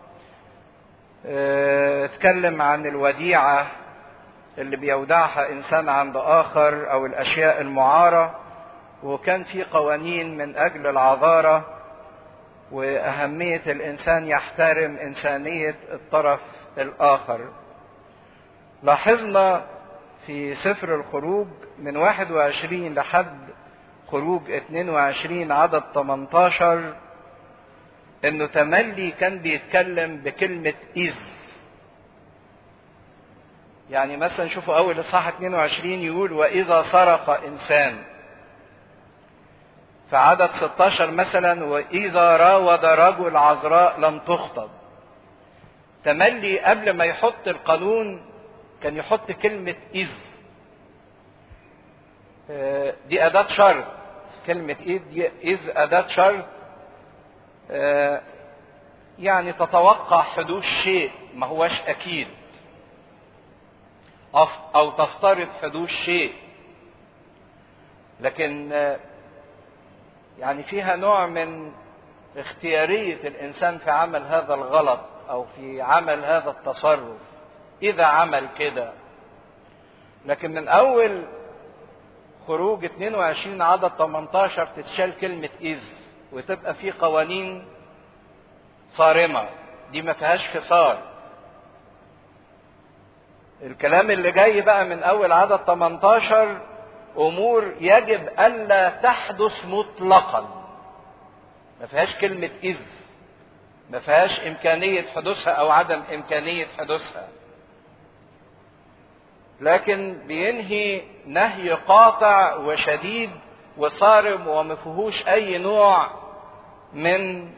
اتكلم عن الوديعة اللي بيودعها إنسان عند آخر أو الأشياء المعارة وكان في قوانين من اجل العذاره واهميه الانسان يحترم انسانيه الطرف الاخر لاحظنا في سفر الخروج من 21 لحد خروج 22 عدد 18 انه تملي كان بيتكلم بكلمة إذ يعني مثلا شوفوا أول إصحاح 22 يقول وإذا سرق إنسان في عدد 16 مثلا وإذا راود رجل عذراء لم تخطب تملي قبل ما يحط القانون كان يحط كلمة إذ دي أداة شرط كلمة إذ دي إذ أداة شرط يعني تتوقع حدوث شيء ما هوش أكيد أو تفترض حدوث شيء لكن يعني فيها نوع من اختيارية الإنسان في عمل هذا الغلط أو في عمل هذا التصرف إذا عمل كده لكن من أول خروج 22 عدد 18 تتشال كلمة إذ وتبقى في قوانين صارمة دي ما فيهاش فصال الكلام اللي جاي بقى من أول عدد 18 أمور يجب ألا تحدث مطلقا ما فيهاش كلمة إذ ما فيهاش إمكانية حدوثها أو عدم إمكانية حدوثها لكن بينهي نهي قاطع وشديد وصارم وما فيهوش أي نوع من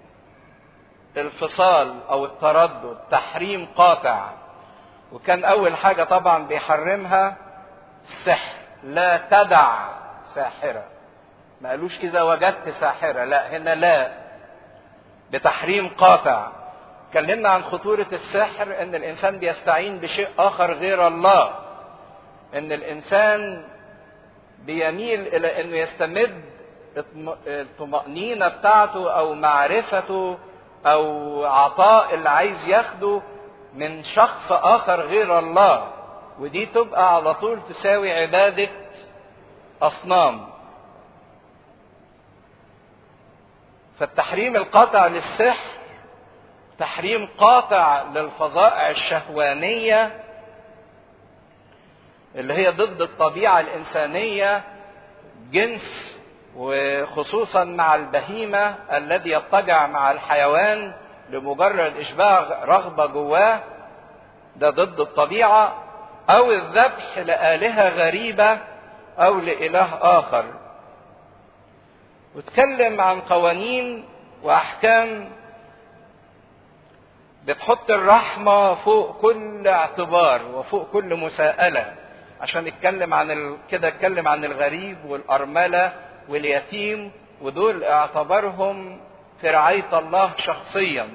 الفصال أو التردد تحريم قاطع وكان أول حاجة طبعا بيحرمها السحر لا تدع ساحرة ما قالوش كده وجدت ساحرة لا هنا لا بتحريم قاطع اتكلمنا عن خطورة السحر ان الانسان بيستعين بشيء اخر غير الله ان الانسان بيميل الى انه يستمد الطمأنينة بتاعته او معرفته او عطاء اللي عايز ياخده من شخص اخر غير الله ودي تبقى على طول تساوي عبادة اصنام فالتحريم القاطع للسحر تحريم قاطع للفظائع الشهوانية اللي هي ضد الطبيعة الإنسانية جنس وخصوصا مع البهيمة الذي يضطجع مع الحيوان لمجرد إشباع رغبة جواه ده ضد الطبيعة أو الذبح لآلهة غريبة أو لإله آخر واتكلم عن قوانين وأحكام بتحط الرحمة فوق كل اعتبار وفوق كل مساءلة عشان اتكلم عن ال... كده اتكلم عن الغريب والأرملة واليتيم ودول اعتبرهم في رعاية الله شخصيا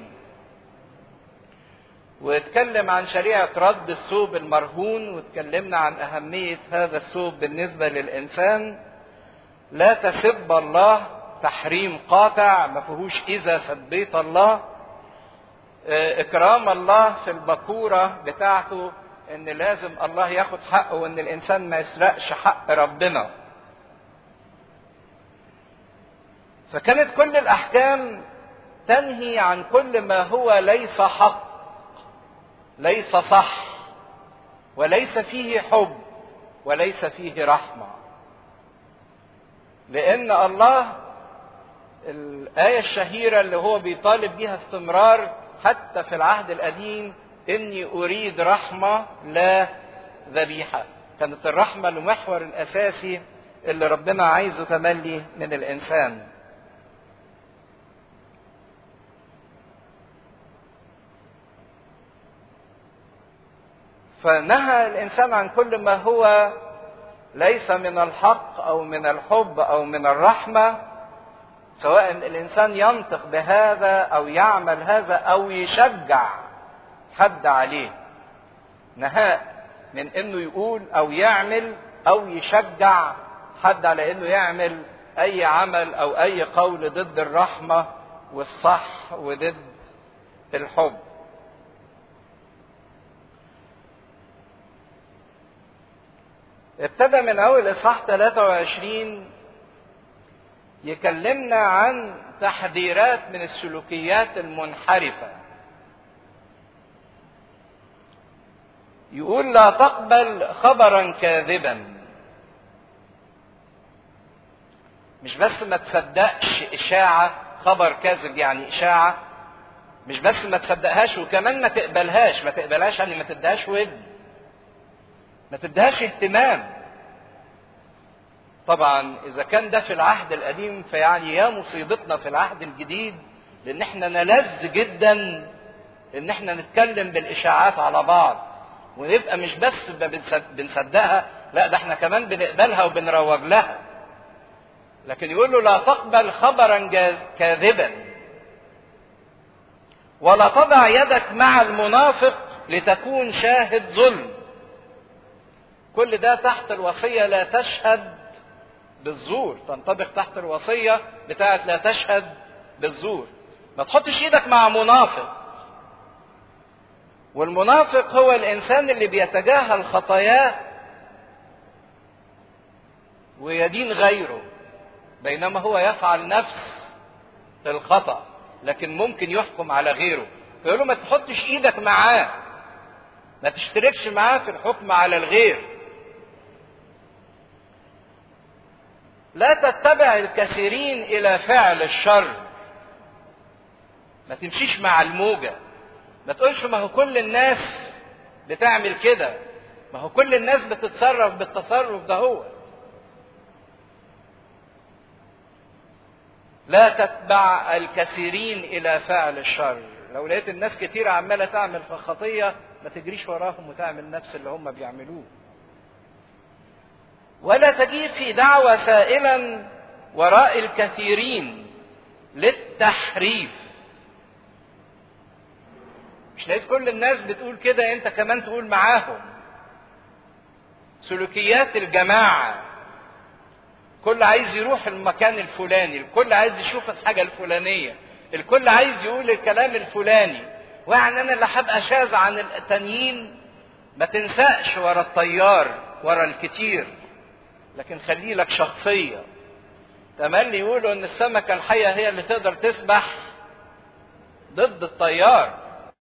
واتكلم عن شريعة رد الثوب المرهون واتكلمنا عن أهمية هذا الثوب بالنسبة للإنسان لا تسب الله تحريم قاطع ما فيهوش إذا سبيت الله إكرام الله في البكورة بتاعته إن لازم الله ياخد حقه وإن الإنسان ما يسرقش حق ربنا فكانت كل الأحكام تنهي عن كل ما هو ليس حق ليس صح وليس فيه حب وليس فيه رحمه لان الله الايه الشهيره اللي هو بيطالب بيها استمرار حتى في العهد القديم اني اريد رحمه لا ذبيحه كانت الرحمه المحور الاساسي اللي ربنا عايزه تملي من الانسان فنهى الانسان عن كل ما هو ليس من الحق او من الحب او من الرحمه سواء الانسان ينطق بهذا او يعمل هذا او يشجع حد عليه نهاء من انه يقول او يعمل او يشجع حد على انه يعمل اي عمل او اي قول ضد الرحمه والصح وضد الحب ابتدى من اول اصحاح 23 يكلمنا عن تحذيرات من السلوكيات المنحرفه يقول لا تقبل خبرا كاذبا مش بس ما تصدقش اشاعه خبر كاذب يعني اشاعه مش بس ما تصدقهاش وكمان ما تقبلهاش ما تقبلهاش يعني ما تديهاش ود ما تديهاش اهتمام طبعا اذا كان ده في العهد القديم فيعني يا مصيبتنا في العهد الجديد لان احنا نلذ جدا ان احنا نتكلم بالاشاعات على بعض ونبقى مش بس بنصدقها لا ده احنا كمان بنقبلها وبنروج لها لكن يقول له لا تقبل خبرا كاذبا ولا تضع يدك مع المنافق لتكون شاهد ظلم كل ده تحت الوصية لا تشهد بالزور تنطبق تحت الوصية بتاعت لا تشهد بالزور ما تحطش ايدك مع منافق والمنافق هو الانسان اللي بيتجاهل خطاياه ويدين غيره بينما هو يفعل نفس الخطأ لكن ممكن يحكم على غيره فيقول له ما تحطش ايدك معاه ما تشتركش معاه في الحكم على الغير لا تتبع الكثيرين الى فعل الشر ما تمشيش مع الموجة ما تقولش ما هو كل الناس بتعمل كده ما هو كل الناس بتتصرف بالتصرف ده هو لا تتبع الكثيرين الى فعل الشر لو لقيت الناس كتير عماله تعمل في خطيه ما تجريش وراهم وتعمل نفس اللي هم بيعملوه ولا تجيب في دعوة سائلا وراء الكثيرين للتحريف مش لقيت كل الناس بتقول كده انت كمان تقول معاهم سلوكيات الجماعه الكل عايز يروح المكان الفلاني الكل عايز يشوف الحاجة الفلانية الكل عايز يقول الكلام الفلاني ويعني انا اللي هبقى شاذ عن التانيين ما تنساش ورا الطيار ورا الكتير لكن خلي لك شخصية تملي يقولوا ان السمكة الحية هي اللي تقدر تسبح ضد الطيار